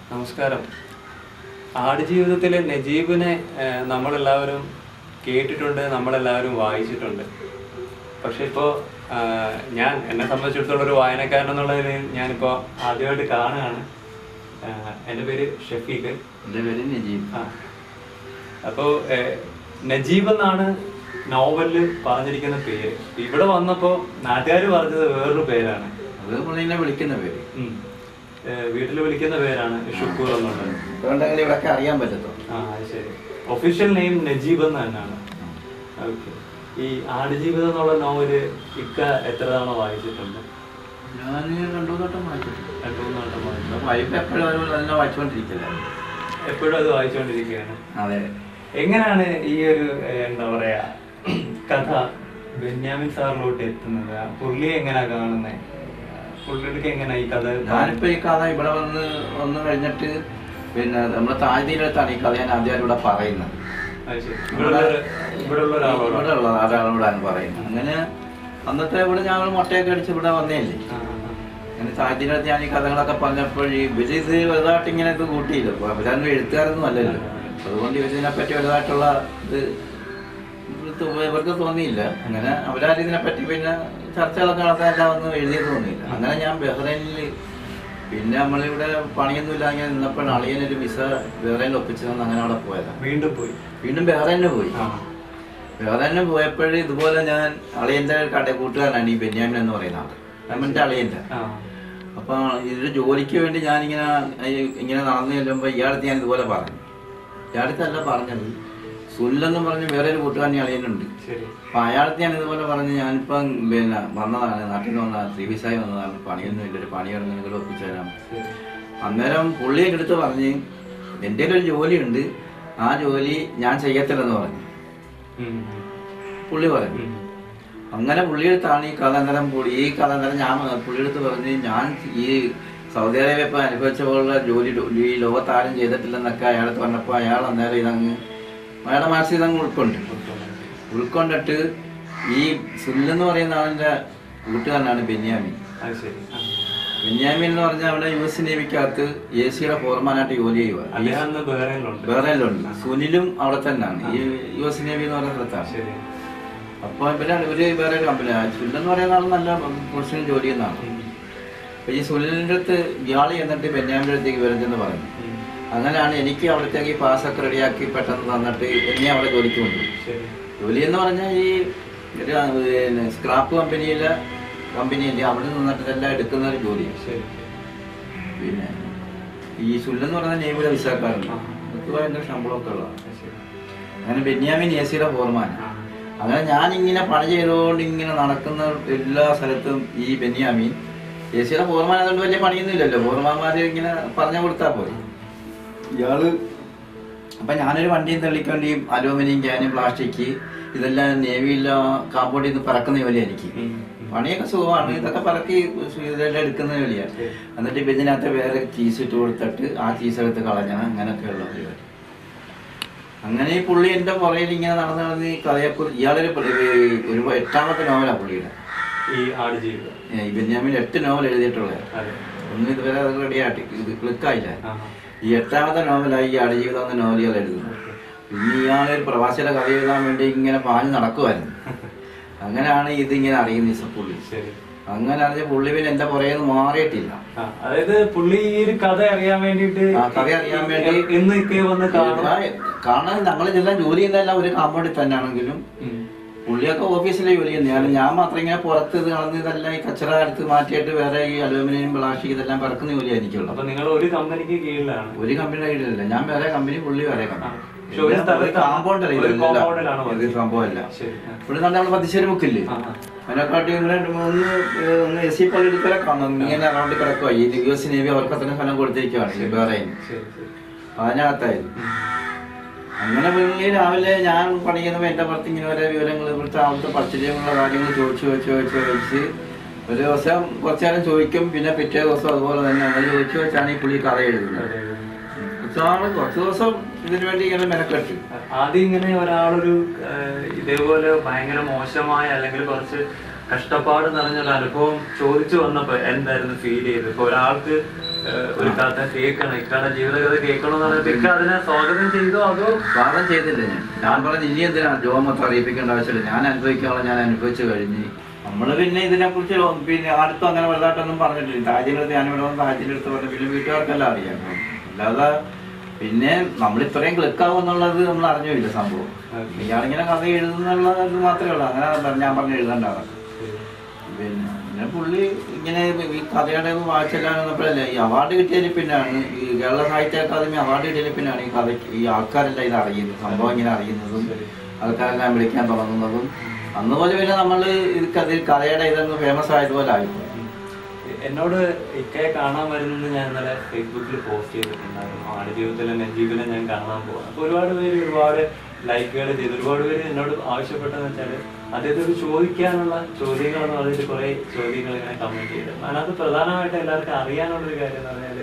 നമസ്കാരം ആടുജീവിതത്തിലെ നജീബിനെ ഏഹ്, നമ്മളെല്ലാവരും കേട്ടിട്ടുണ്ട് നമ്മളെല്ലാവരും വായിച്ചിട്ടുണ്ട് പക്ഷെ ഇപ്പോൾ ഞാൻ എന്നെ സംബന്ധിച്ചിടത്തോളം ഒരു വായനക്കാരൻ എന്നുള്ളതിൽ ഞാനിപ്പോൾ ആദ്യമായിട്ട് കാണുകയാണ് ഏഹ്, എൻ്റെ പേര് ഷഫീഖ് എൻ്റെ പേര് നജീബ് ആ അപ്പോൾ നജീബ് എന്നാണ് നോവലിൽ പറഞ്ഞിരിക്കുന്ന പേര് ഇവിടെ വന്നപ്പോൾ നാട്ടുകാർ പറഞ്ഞത് വേറൊരു പേരാണ് അത് നമ്മളിങ്ങനെ വിളിക്കുന്ന പേര് ഉം. ഏഹ്, വീട്ടിൽ വിളിക്കുന്ന പേരാണ് ഷുക്കൂർ എന്നുള്ളത് അതുകൊണ്ടെങ്കിലും ഇവിടെയൊക്കെ അറിയാൻ പറ്റത്തുള്ളൂ ആ അത് ശരി ഒഫീഷ്യൽ നെയിം നജീബ് എന്ന് തന്നെയാണ് ഓക്കെ ഈ ആടുജീവിതം എന്നുള്ള നോവല് ഇക്ക എത്ര തവണ വായിച്ചിട്ടുണ്ട് ഞാൻ രണ്ടു വട്ടം വായിച്ചിട്ടുണ്ട് രണ്ടു മൂന്ന് വട്ടം വായിച്ചു വൈഫ് എപ്പോഴും അതുപോലെ തന്നെ വായിച്ചുകൊണ്ടിരിക്കില്ല എപ്പോഴും അത് വായിച്ചുകൊണ്ടിരിക്കുകയാണ് അതെ എങ്ങനെയാണ് ഈ ഒരു ഏഹ്, എന്താ പറയാ കഥ ബെന്യാമിൻ സാറിലോട്ട് എത്തുന്നത് ആ പുള്ളി എങ്ങനെയാ കാണുന്നത് പുള്ളിയുടെ എങ്ങനെയാ ഈ കഥ ഞാനിപ്പോ ഈ കഥ ഇവിടെ വന്ന് വന്ന് കഴിഞ്ഞിട്ട് പിന്നെ നമ്മുടെ താഴ്തിയിലെടുത്താണ് ഈ കഥ ഞാൻ ആദ്യം ഇവിടെ പറയുന്നത് അത് ശരി. ഇവിടെയുള്ള ഒരു- ഇവിടെയുള്ള ഒരാളോട് ഇവിടെ ഉള്ള ഒരാളോടാണ് പറയുന്നത് അങ്ങനെ അന്നത്തെ ഇവിടെ ഞങ്ങൾ മുട്ടയൊക്കെ അടിച്ച് ഇവിടെ വന്നേല്ലേ ആ, ആ, ആ. അങ്ങനെ സാഹചര്യത്തിൽ ഞാൻ ഈ കഥകളൊക്കെ പറഞ്ഞപ്പോൾ ഇവര് ഇത് വലുതായിട്ട് ഇങ്ങനെ ഇത് കൂട്ടിയില്ല അപ്പൊ അവരൊന്നും എഴുത്തുകാരൊന്നും അല്ലല്ലോ അതുകൊണ്ട് ഇവരിതിനെ പറ്റി വലുതായിട്ടുള്ള ഇത് ഇവർക്ക് ഇവർക്ക് തോന്നിയില്ല അങ്ങനെ അവരാരും ഇതിനെപ്പറ്റി പിന്നെ ചർച്ചകളൊക്കെ നടത്താനെല്ലാം ഒന്നും എഴുതിയത് തോന്നിയില്ല അങ്ങനെ ഞാൻ ബഹ്റൈനിൽ പിന്നെ നമ്മളിവിടെ പണിയൊന്നും ഇല്ലാതെ നിന്നപ്പോൾ അളിയനൊരു വിസ ബഹ്റൈനിൽ ഒപ്പിച്ചു തന്ന് അങ്ങനെ അവിടെ പോയതാണ് വീണ്ടും പോയി വീണ്ടും ബഹ്റൈനിൽ പോയി ആ ബഹ്റൈനിൽ പോയപ്പോഴേ ഇതുപോലെ ഞാൻ അളിയന്റെ കട കൂട്ടുകാരനാണ് ഈ ബെന്യാമിൻ എന്ന് പറയുന്ന ആള് നമ്മുടെ അളിയന്റെ ആ അപ്പൊ ഇതൊരു ജോലിക്ക് വേണ്ടി ഞാനിങ്ങനെ ഈ- ഇങ്ങനെ നടന്നു ചെല്ലുമ്പോൾ ഇയാളത്ത് ഞാൻ ഇതുപോലെ പറഞ്ഞു ഇയാളത്തല്ല പറഞ്ഞത് സുല്ലെന്ന് പറഞ്ഞ് വേറെ ഒരു കൂട്ടുകാരൻ അളിയനുണ്ട് ശരി അപ്പൊ അയാളത്ത് ഞാൻ ഇതുപോലെ പറഞ്ഞ് ഞാനിപ്പം പിന്നെ വന്നതാണ് നാട്ടിൽ നിന്ന് വന്നതാണ് ശ്രീവിസായി വന്നതാണ് പണിയൊന്നും ഇല്ല ഒരു പണി ഇറങ്ങി നിങ്ങൾ ഒപ്പിച്ചു തരാം ശരി അന്നേരം പുള്ളിയൊക്കെ എടുത്ത് പറഞ്ഞ് എൻ്റെ ഒരു ജോലിയുണ്ട് ആ ജോലി ഞാൻ ചെയ്യത്തില്ലെന്ന് പറഞ്ഞു ഉം. പുള്ളി പറഞ്ഞു ഉം. അങ്ങനെ പുള്ളിയെടുത്താണ് ഈ കഥ അന്നേരം പുള്ളി ഈ കഥ അന്നേരം ഞാൻ പുള്ളിയെടുത്ത് പറഞ്ഞ് ഞാൻ ഈ സൗദി അറേബ്യ ഇപ്പം അനുഭവിച്ച പോലുള്ള ജോലി ഈ ലോകത്താരും ചെയ്തിട്ടില്ലെന്നൊക്കെ അയാളത്ത് പറഞ്ഞപ്പോൾ അയാൾ അന്നേരം ഇതങ്ങ് അയാളുടെ മനസ്സിൽ ഇതങ്ങ് ഉൾക്കൊണ്ട് ഉൾക്കൊണ്ടിട്ട് ഈ സുല്ലെന്ന് പറയുന്ന ആളിൻ്റെ കൂട്ടുകാരനാണ് ബെന്യാമിൻ അത് ശരി ആ. ബെന്യാമിൻ എന്ന് പറഞ്ഞാൽ അവിടെ യു എസ് നേവിക്കകത്ത് എ സിയുടെ ഫോർമാനായിട്ട് ജോലി ചെയ്യുക അദ്ദേഹം അന്ന് ബഹ്റൈനിലുണ്ട് വേറെയിലുണ്ട് സുനിലും അവിടെ തന്നെയാണ് ഈ യു എസ് നേവി എന്ന് പറയുന്ന സ്ഥലത്താണ് ശരി അപ്പൊ ഇവര് ഒരു വേറെ ഒരു കമ്പനി സുനിൽ എന്ന് പറയുന്ന ആൾ നല്ല പൊസിഷനിൽ ജോലി ചെയ്യുന്നതാണ് ഉം. അപ്പൊ ഈ സുനിലിന്റെ അടുത്ത് ഇയാൾ എന്നിട്ട് ബെന്യാമിന്റെ അടുത്തേക്ക് വരുന്നെന്ന് പറഞ്ഞു ഉം. അങ്ങനെയാണ് എനിക്ക് അവിടത്തേക്ക് ഈ പാസ്സൊക്കെ റെഡിയാക്കി പെട്ടെന്ന് തന്നിട്ട് എന്നെ അവിടെ ജോലിക്ക് കൊണ്ടുപോയി ശരി ജോലി എന്ന് പറഞ്ഞാൽ ഈ ഒരു പിന്നെ സ്ക്രാപ്പ് കമ്പനിയിലെ കമ്പനിയില്ലേ അവിടെ നിന്നിട്ട് ഇതെല്ലാം എടുക്കുന്ന ഒരു ജോലിയാണ് ശരി പിന്നെ ഈ സുല്ലെന്ന് പറയുന്ന നേവിയുടെ വിസാക്കാരുണ്ട് ആ. അതൊക്കെ ഭയങ്കര ശമ്പളമൊക്കെ ഉള്ളതാണ് അത് ശരി അങ്ങനെ ബെന്യാമിൻ എ സിയുടെ ഫോർമാൻ ആ. അങ്ങനെ ഞാൻ ഇങ്ങനെ പണി ചെയ്തുകൊണ്ട് ഇങ്ങനെ നടക്കുന്ന എല്ലാ സ്ഥലത്തും ഈ ബെന്യാമീൻ എ സിയുടെ ഫോർമാൻ അതുകൊണ്ട് വലിയ പണിയൊന്നും ഇല്ലല്ലോ ഫോർമാന്മാര് ഇങ്ങനെ പറഞ്ഞു കൊടുത്താൽ പോയി ഇയാള് അപ്പൊ ഞാനൊരു വണ്ടിയും തള്ളിക്കൊണ്ടിയും അലൂമിനിയം ക്യാന് പ്ലാസ്റ്റിക് ഇതെല്ലാം നേവിയില്ല കാമ്പോണ്ടിൽ നിന്ന് പറക്കുന്ന ജോലിയാണ് എനിക്ക് ഉം. പണിയൊക്കെ സുഖമാണ് ഇതൊക്കെ പറക്കി ഇതെല്ലാം എടുക്കുന്ന ജോലിയാണ് ശരി. എന്നിട്ട് ഇപ്പൊ ഇതിനകത്ത് വേറെ ചീസ് ഇട്ട് കൊടുത്തിട്ട് ആ ചീസ് എടുത്ത് കളഞ്ഞാണ് അങ്ങനെയൊക്കെയുള്ള പരിപാടി അങ്ങനെ ഈ പുള്ളി എന്റെ പുറയിൽ ഇങ്ങനെ നടന്ന് നടന്ന് ഈ കഥയെക്കുറിച്ച് ഇയാളൊരു പുള്ളി- ഈ ഒരു എട്ടാമത്തെ നോവലാണ് പുള്ളിയുടെ ഈ ആടുജീവിതം ഏ, ഈ ബെന്യാമിൻ എട്ട് നോവൽ എഴുതിയിട്ടുള്ളത് അതെ ഒന്നും ഇതുവരെ അത് റെഡിയായിട്ട് ഇത് ക്ലിക്കായില്ല ആ ഈ എട്ടാമത്തെ നോവലായി ഈ ആടുജീവിതം എന്ന നോവൽ ഇയാൾ എഴുതുന്നത് പിന്നെ ഇയാളൊരു പ്രവാസിയുടെ കഥ എഴുതാൻ വേണ്ടി ഇങ്ങനെ പാഞ്ഞ് നടക്കുമായിരുന്നു അങ്ങനെയാണ് ഇതിങ്ങനെ അറിയുന്നത് ഈ പുള്ളി ശരി അങ്ങനെ അറിഞ്ഞ പുള്ളി പിന്നെ എന്റെ പുറകെ നിന്ന് മാറിയിട്ടില്ല ആ, അതായത് പുള്ളി ഈ ഒരു കഥ അറിയാൻ വേണ്ടിട്ട് ആ, കഥ അറിയാൻ വേണ്ടി ഇന്ന് ഇക്കെ വന്ന് കാണും ആ, കാരണം ഞങ്ങൾ ഇതെല്ലാം ജോലി ചെയ്യുന്നതെല്ലാം ഒരു കാമ്പൗണ്ടിൽ തന്നെയാണെങ്കിലും ഉം. പുള്ളിയൊക്കെ ഓഫീസിലെ ജോലി ചെയ്യുന്നത് ഞാൻ ഞാൻ മാത്രം ഇങ്ങനെ പുറത്ത് ഇത് കളഞ്ഞ് ഇതെല്ലാം ഈ കച്ചറ എടുത്ത് മാറ്റിയിട്ട് വേറെ ഈ അലൂമിനിയം പ്ലാസ്റ്റിക് ഇതെല്ലാം പിറക്കുന്ന ജോലിയാണ് എനിക്കുള്ളത് അപ്പൊ നിങ്ങൾ ഒരു കമ്പനിക്ക് കീഴിലാണ് ഒരു കമ്പനിയുടെ കീഴിലല്ല ഞാൻ വേറെ കമ്പനി പുള്ളി വേറെ ആ. കമ്പനി പക്ഷെ ഒരു സ്ഥലത്താണ്. കാമ്പൗണ്ട് ഒരു compound-ലാണ് ഇത് വന്നത്. സംഭവമല്ല ശരി ആ. ഇവിടെ കണ്ട നമ്മൾ പത്തിശ്ശേരി ബുക്കില്ലേ ആ, ആ. അതിനെക്കാട്ടി ഒന്ന് രണ്ട് മൂന്ന് ഏഹ്, ഒന്ന് എസ് സി പള്ളി എടുക്കലെ കാണും ഇങ്ങനെ അറൗണ്ട് കിടക്കുക ഈ യു എസ് നേവി അവർക്ക് അത്രയും സ്ഥലം കൊടുത്തിരിക്കുകയാണ് വേറെ ശരി ശരി അതിനകത്തായിരുന്നു ഉം. അങ്ങനെ പുള്ളി രാവിലെ ഞാൻ പണിയുന്നപ്പോൾ എൻ്റെ പുറത്ത് ഇങ്ങനെ ഓരോ വിവരങ്ങൾ ഇവിടുത്തെ അവിടുത്തെ പരിചയമുള്ള കാര്യങ്ങൾ ചോദിച്ചു ചോദിച്ചു ചോദിച്ചു ചോദിച്ച് ഒരു ദിവസം കുറച്ചു നേരം ചോദിക്കും പിന്നെ പിറ്റേ ദിവസം അതുപോലെ തന്നെ അങ്ങനെ ചോദിച്ചു വെച്ചാണ് ഈ പുള്ളി കഥ എഴുതുന്നത് അതെ, അതെ. കുറച്ചാണ് കുറച്ച് ദിവസം ഇതിനു വേണ്ടി ഇങ്ങനെ മെനക്കെട്ട് ആദ്യം ഇങ്ങനെ ഒരാളൊരു ഏഹ്, ഇതേപോലെ ഭയങ്കര മോശമായ അല്ലെങ്കിൽ കുറച്ച് കഷ്ടപ്പാട് നിറഞ്ഞ ഒരു അനുഭവം ചോദിച്ചു വന്നപ്പോ എന്തായിരുന്നു ഫീൽ ചെയ്തത് ഇപ്പൊ ഒരാൾക്ക് ഏഹ്, ഒരു കഥ കേൾക്കണം ഇക്കാടെ ജീവിതകഥ കേൾക്കണം എന്ന് പറഞ്ഞിട്ട് ഇക്ക അതിനെ സ്വാഗതം ചെയ്തോ അതോ സ്വാഗതം ചെയ്തില്ല ഞാൻ ഞാൻ പറഞ്ഞു ഇനി എന്തിനാ ജോബ് മൊത്തം അറിയിപ്പിക്കേണ്ട ആവശ്യമില്ല ഞാൻ അനുഭവിക്കാനുള്ള ഞാൻ അനുഭവിച്ചു കഴിഞ്ഞ് നമ്മള് പിന്നെ ഇതിനെ കുറിച്ച് പിന്നെ അടുത്തും അങ്ങനെ വലുതായിട്ടൊന്നും പറഞ്ഞിട്ടില്ല താജിന്റെ അടുത്ത് ഞാനിവിടെ വന്ന് താജിന്റെ അടുത്ത് പറഞ്ഞു പിന്നെ വീട്ടുകാർക്കെല്ലാം അറിയാം അല്ലാതെ പിന്നെ നമ്മൾ ഇത്രയും ക്ലിക്കാവും എന്നുള്ളത് നമ്മൾ അറിഞ്ഞില്ല സംഭവം ഇയാളിങ്ങനെ കഥ എഴുതുന്നുള്ളത് മാത്രമേ ഉള്ളൂ അങ്ങനെ ഞാൻ പറഞ്ഞ് എഴുതണ്ടാണ് പിന്നെ പിന്നെ പുള്ളി ഇങ്ങനെ ഈ കഥയുടെ വായിച്ചെല്ലാം വന്നപ്പോഴല്ലേ ഈ അവാർഡ് കിട്ടിയതിൽ പിന്നാണ് ഈ കേരള സാഹിത്യ അക്കാദമി അവാർഡ് കിട്ടിയതിൽ പിന്നാണ് ഈ കഥ ഈ ആൾക്കാരെല്ലാം ഇത് അറിയുന്നത് സംഭവം ഇങ്ങനെ അറിയുന്നതും ആൾക്കാരെല്ലാം വിളിക്കാൻ തുടങ്ങുന്നതും അന്ന് പോലെ പിന്നെ നമ്മൾ ഇത് കഥ കഥയുടെ ഇതൊന്ന് ഫേമസ് ആയതുപോലെ ആയിപ്പോയി എന്നോട് ഇക്കയെ കാണാൻ വരുന്നത് ഞാൻ ഇന്നലെ ഫേസ്ബുക്കിൽ പോസ്റ്റ് ചെയ്തിട്ടുണ്ടായിരുന്നു ആടുജീവിതത്തിലെ നജീബിനെ ഞാൻ കാണാൻ പോകാം അപ്പൊ ഒരുപാട് പേര് ഒരുപാട് ലൈക്കുകൾ ചെയ്തു ഒരുപാട് പേര് എന്നോട് ആവശ്യപ്പെട്ടതെന്ന് വെച്ചാല് അദ്ദേഹത്തോട് ചോദിക്കാനുള്ള ചോദ്യങ്ങൾ എന്ന് പറഞ്ഞിട്ട് കുറെ ചോദ്യങ്ങൾ ഇങ്ങനെ കമന്റ് ചെയ്തു അതിനകത്ത് പ്രധാനമായിട്ട് എല്ലാവർക്കും അറിയാനുള്ള ഒരു കാര്യം എന്ന് പറഞ്ഞാല്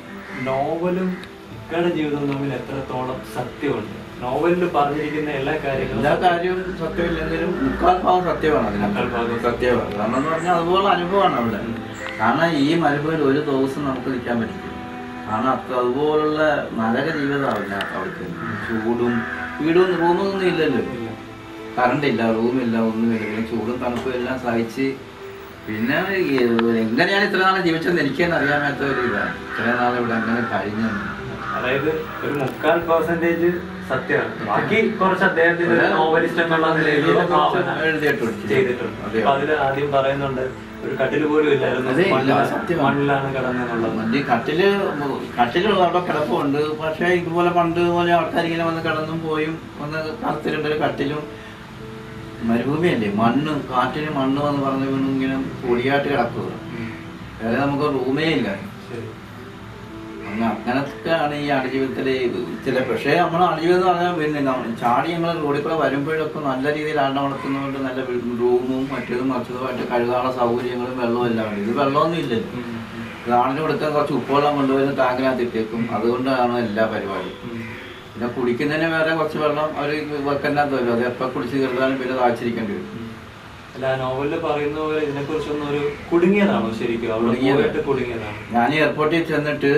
നോവലും ഇക്കയുടെ ജീവിതവും തമ്മിൽ എത്രത്തോളം സത്യമുണ്ട് നോവലിൽ പറഞ്ഞിരിക്കുന്ന എല്ലാ കാര്യങ്ങളും എല്ലാ കാര്യവും സത്യമില്ലെങ്കിലും മുക്കാൽ ഭാഗം സത്യമാണ് മുക്കാൽ ഭാഗം അതിനകത്ത് സത്യമാണ് കാരണം എന്ന് പറഞ്ഞാൽ അതുപോലെ അനുഭവമാണ് അവിടെ കാരണം ഈ മരുഭൂമിയിൽ ഒരു ദിവസം നമുക്ക് നിൽക്കാൻ പറ്റില്ല കാരണം അത്ര അതുപോലുള്ള നരക ജീവിതമാവില്ല അവർക്ക് ചൂടും വീടും റൂമൊന്നും ഇല്ലല്ലോ കറണ്ട് ഇല്ല റൂമില്ല ഒന്നുമില്ല പിന്നെ ചൂടും തണുപ്പും എല്ലാം സഹിച്ച് പിന്നെ ഈ എങ്ങനെയാണ് ഇത്ര നാളെ ജീവിച്ചതെന്ന് എനിക്കെന്നെ അറിയാൻ മേത്ത ഒരു ഇതാണ് ഇത്ര നാൾ ഇവിടെ അങ്ങനെ കഴിഞ്ഞെന്ന് അതായത് ഒരു മുക്കാൽ പെർസെന്റേജ് സത്യമാണ് ബാക്കി കുറച്ച് അദ്ദേഹത്തിന്റെ ഒരു നോവലിസ്റ്റ് എന്നുള്ള നിലയിലുള്ള ഭാവന എഴുതിയിട്ടുണ്ട്. ചെയ്തിട്ടുണ്ട് അതെ. അപ്പൊ അതിൽ ആദ്യം പറയുന്നുണ്ട് ഒരു കട്ടില് പോലും ഇല്ലായിരുന്നു അതെ, ഇല്ല, മണ്ണിലാണ്- സത്യമാണ്. മണ്ണിലാണ് കിടന്നെന്നുള്ളത് മറ്റേ കട്ടില് കട്ടിലുള്ള അവിടെ കിടപ്പുണ്ട് പക്ഷേ ഇതുപോലെ പണ്ട് പോലെ ആൾക്കാർ ഇങ്ങനെ വന്ന് കിടന്നും പോയും വന്ന് കറുത്തിട്ടുണ്ട് ഒരു കട്ടിലും മരുഭൂമിയല്ലേ മണ്ണ് കാറ്റിന് മണ്ണ് വന്ന് പറഞ്ഞു വീണു ഇങ്ങനെ പൊടിയായിട്ട് കിടക്കുക വേറെ നമുക്ക് റൂമേ ഇല്ല ശരി അങ്ങ് അങ്ങനത്തെയാണ് ഈ ആടുജീവിതത്തിലെ ഇത്. ചില പക്ഷേ നമ്മൾ ആടുജീവിതം എന്ന് പറഞ്ഞാൽ പിന്നെ നമ്മ- ചാടി ഞങ്ങൾ റോഡിൽ കൂടെ വരുമ്പോഴൊക്കെ നല്ല രീതിയിൽ ആടിനെ വളർത്തുന്നതുകൊണ്ട് നല്ല വീ- റൂമും മറ്റേതും മറ്റതുമായിട്ട് കഴുകാനുള്ള സൗകര്യങ്ങളും വെള്ളവും എല്ലാം ഉണ്ട് ഇത് വെള്ളമൊന്നും ഇല്ലല്ലോ ഉം. ഇത് ആടിന് കൊടുക്കാൻ കുറച്ച് ഉപ്പുവെള്ളം കൊണ്ടുവന്ന് ടാങ്കിനകത്ത് ഇട്ടേക്കും അതുകൊണ്ടാണ് എല്ലാ പരിപാടിയും ഉം. പിന്നെ കുടിക്കുന്നതിന് വേറെ കുറച്ച് വെള്ളം അവർ വെക്കനകത്ത് വരും അത് എപ്പോൾ കുടിച്ച് തീർത്താലും പിന്നെ താഴ്ചിരിക്കേണ്ടി വരും അല്ല ആ നോവലിൽ പറയുന്ന പോലെ ഇതിനെ കുറിച്ചൊന്നും ഒരു കുടുങ്ങിയതാണോ ശരിക്കും അവിടെ കുടുങ്ങിയത്. പോയിട്ട് കുടുങ്ങിയതാണ് ഞാൻ എയർപോർട്ടിൽ ചെന്നിട്ട്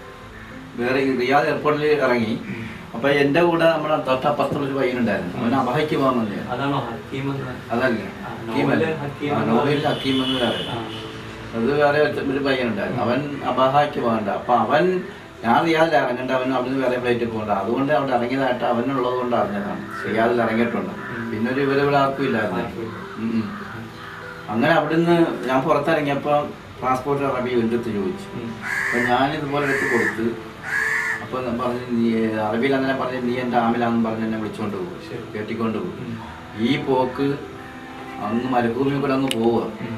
വേറെ ഈ റിയാദ് എയർപോർട്ടിൽ ഇറങ്ങി അപ്പൊ എന്റെ കൂടെ നമ്മുടെ തൊട്ടപ്പുറത്തുള്ള ഒരു പയ്യനുണ്ടായിരുന്നു അവൻ അബഹയ്ക്ക് പോകാൻ വന്നേ അതാണോ ഹക്കീം എന്ന് അതല്ല ആ, ഹക്കീമല്ല. നോവലിൽ ഹക്കീം ആ, എന്ന് നോവലിൽ ഹക്കീം എന്ന് വേറെ ആ. അത് വേറെ ഒരുത്ത- ഒരു പയ്യനുണ്ടായിരുന്നു അവൻ അബഹായ്ക്ക് പോകണ്ട അപ്പൊ അവൻ ഞാൻ റിയാദിൽ ഇറങ്ങണ്ട അവൻ അവിടുന്ന് വേറെ ഫ്ലൈറ്റിൽ പോകണ്ട അതുകൊണ്ട് അവിടെ ഇറങ്ങിയതായിട്ട് അവനുള്ളത് കൊണ്ട് അറിഞ്ഞതാണ് റിയാദിൽ ഇറങ്ങിയിട്ടുണ്ട് പിന്നെ ഒരു ഇവരെ ഇവിടെ ആർക്കും ഇല്ലായിരുന്നു ഉം ഉം. അങ്ങനെ അവിടുന്ന് ഞാൻ പുറത്തിറങ്ങിയപ്പോൾ ട്രാൻസ്പോർട്ട് അറബി എൻ്റെ അടുത്ത് ചോദിച്ചു ഉം. അപ്പൊ ഞാൻ ഇതുപോലെ എടുത്ത് കൊടുത്ത് അപ്പൊ ഞാൻ പറഞ്ഞു നീ അറബിയിൽ അങ്ങനെ പറഞ്ഞു നീ എൻ്റെ ആമിലാന്ന് പറഞ്ഞ് എന്നെ വിളിച്ചോണ്ട് പോകും ശരി. കെട്ടിക്കൊണ്ട് പോകും ഉം. ഈ പോക്ക് അന്ന് മരുഭൂമി കൂടെ അങ്ങ് പോവുക ഉം.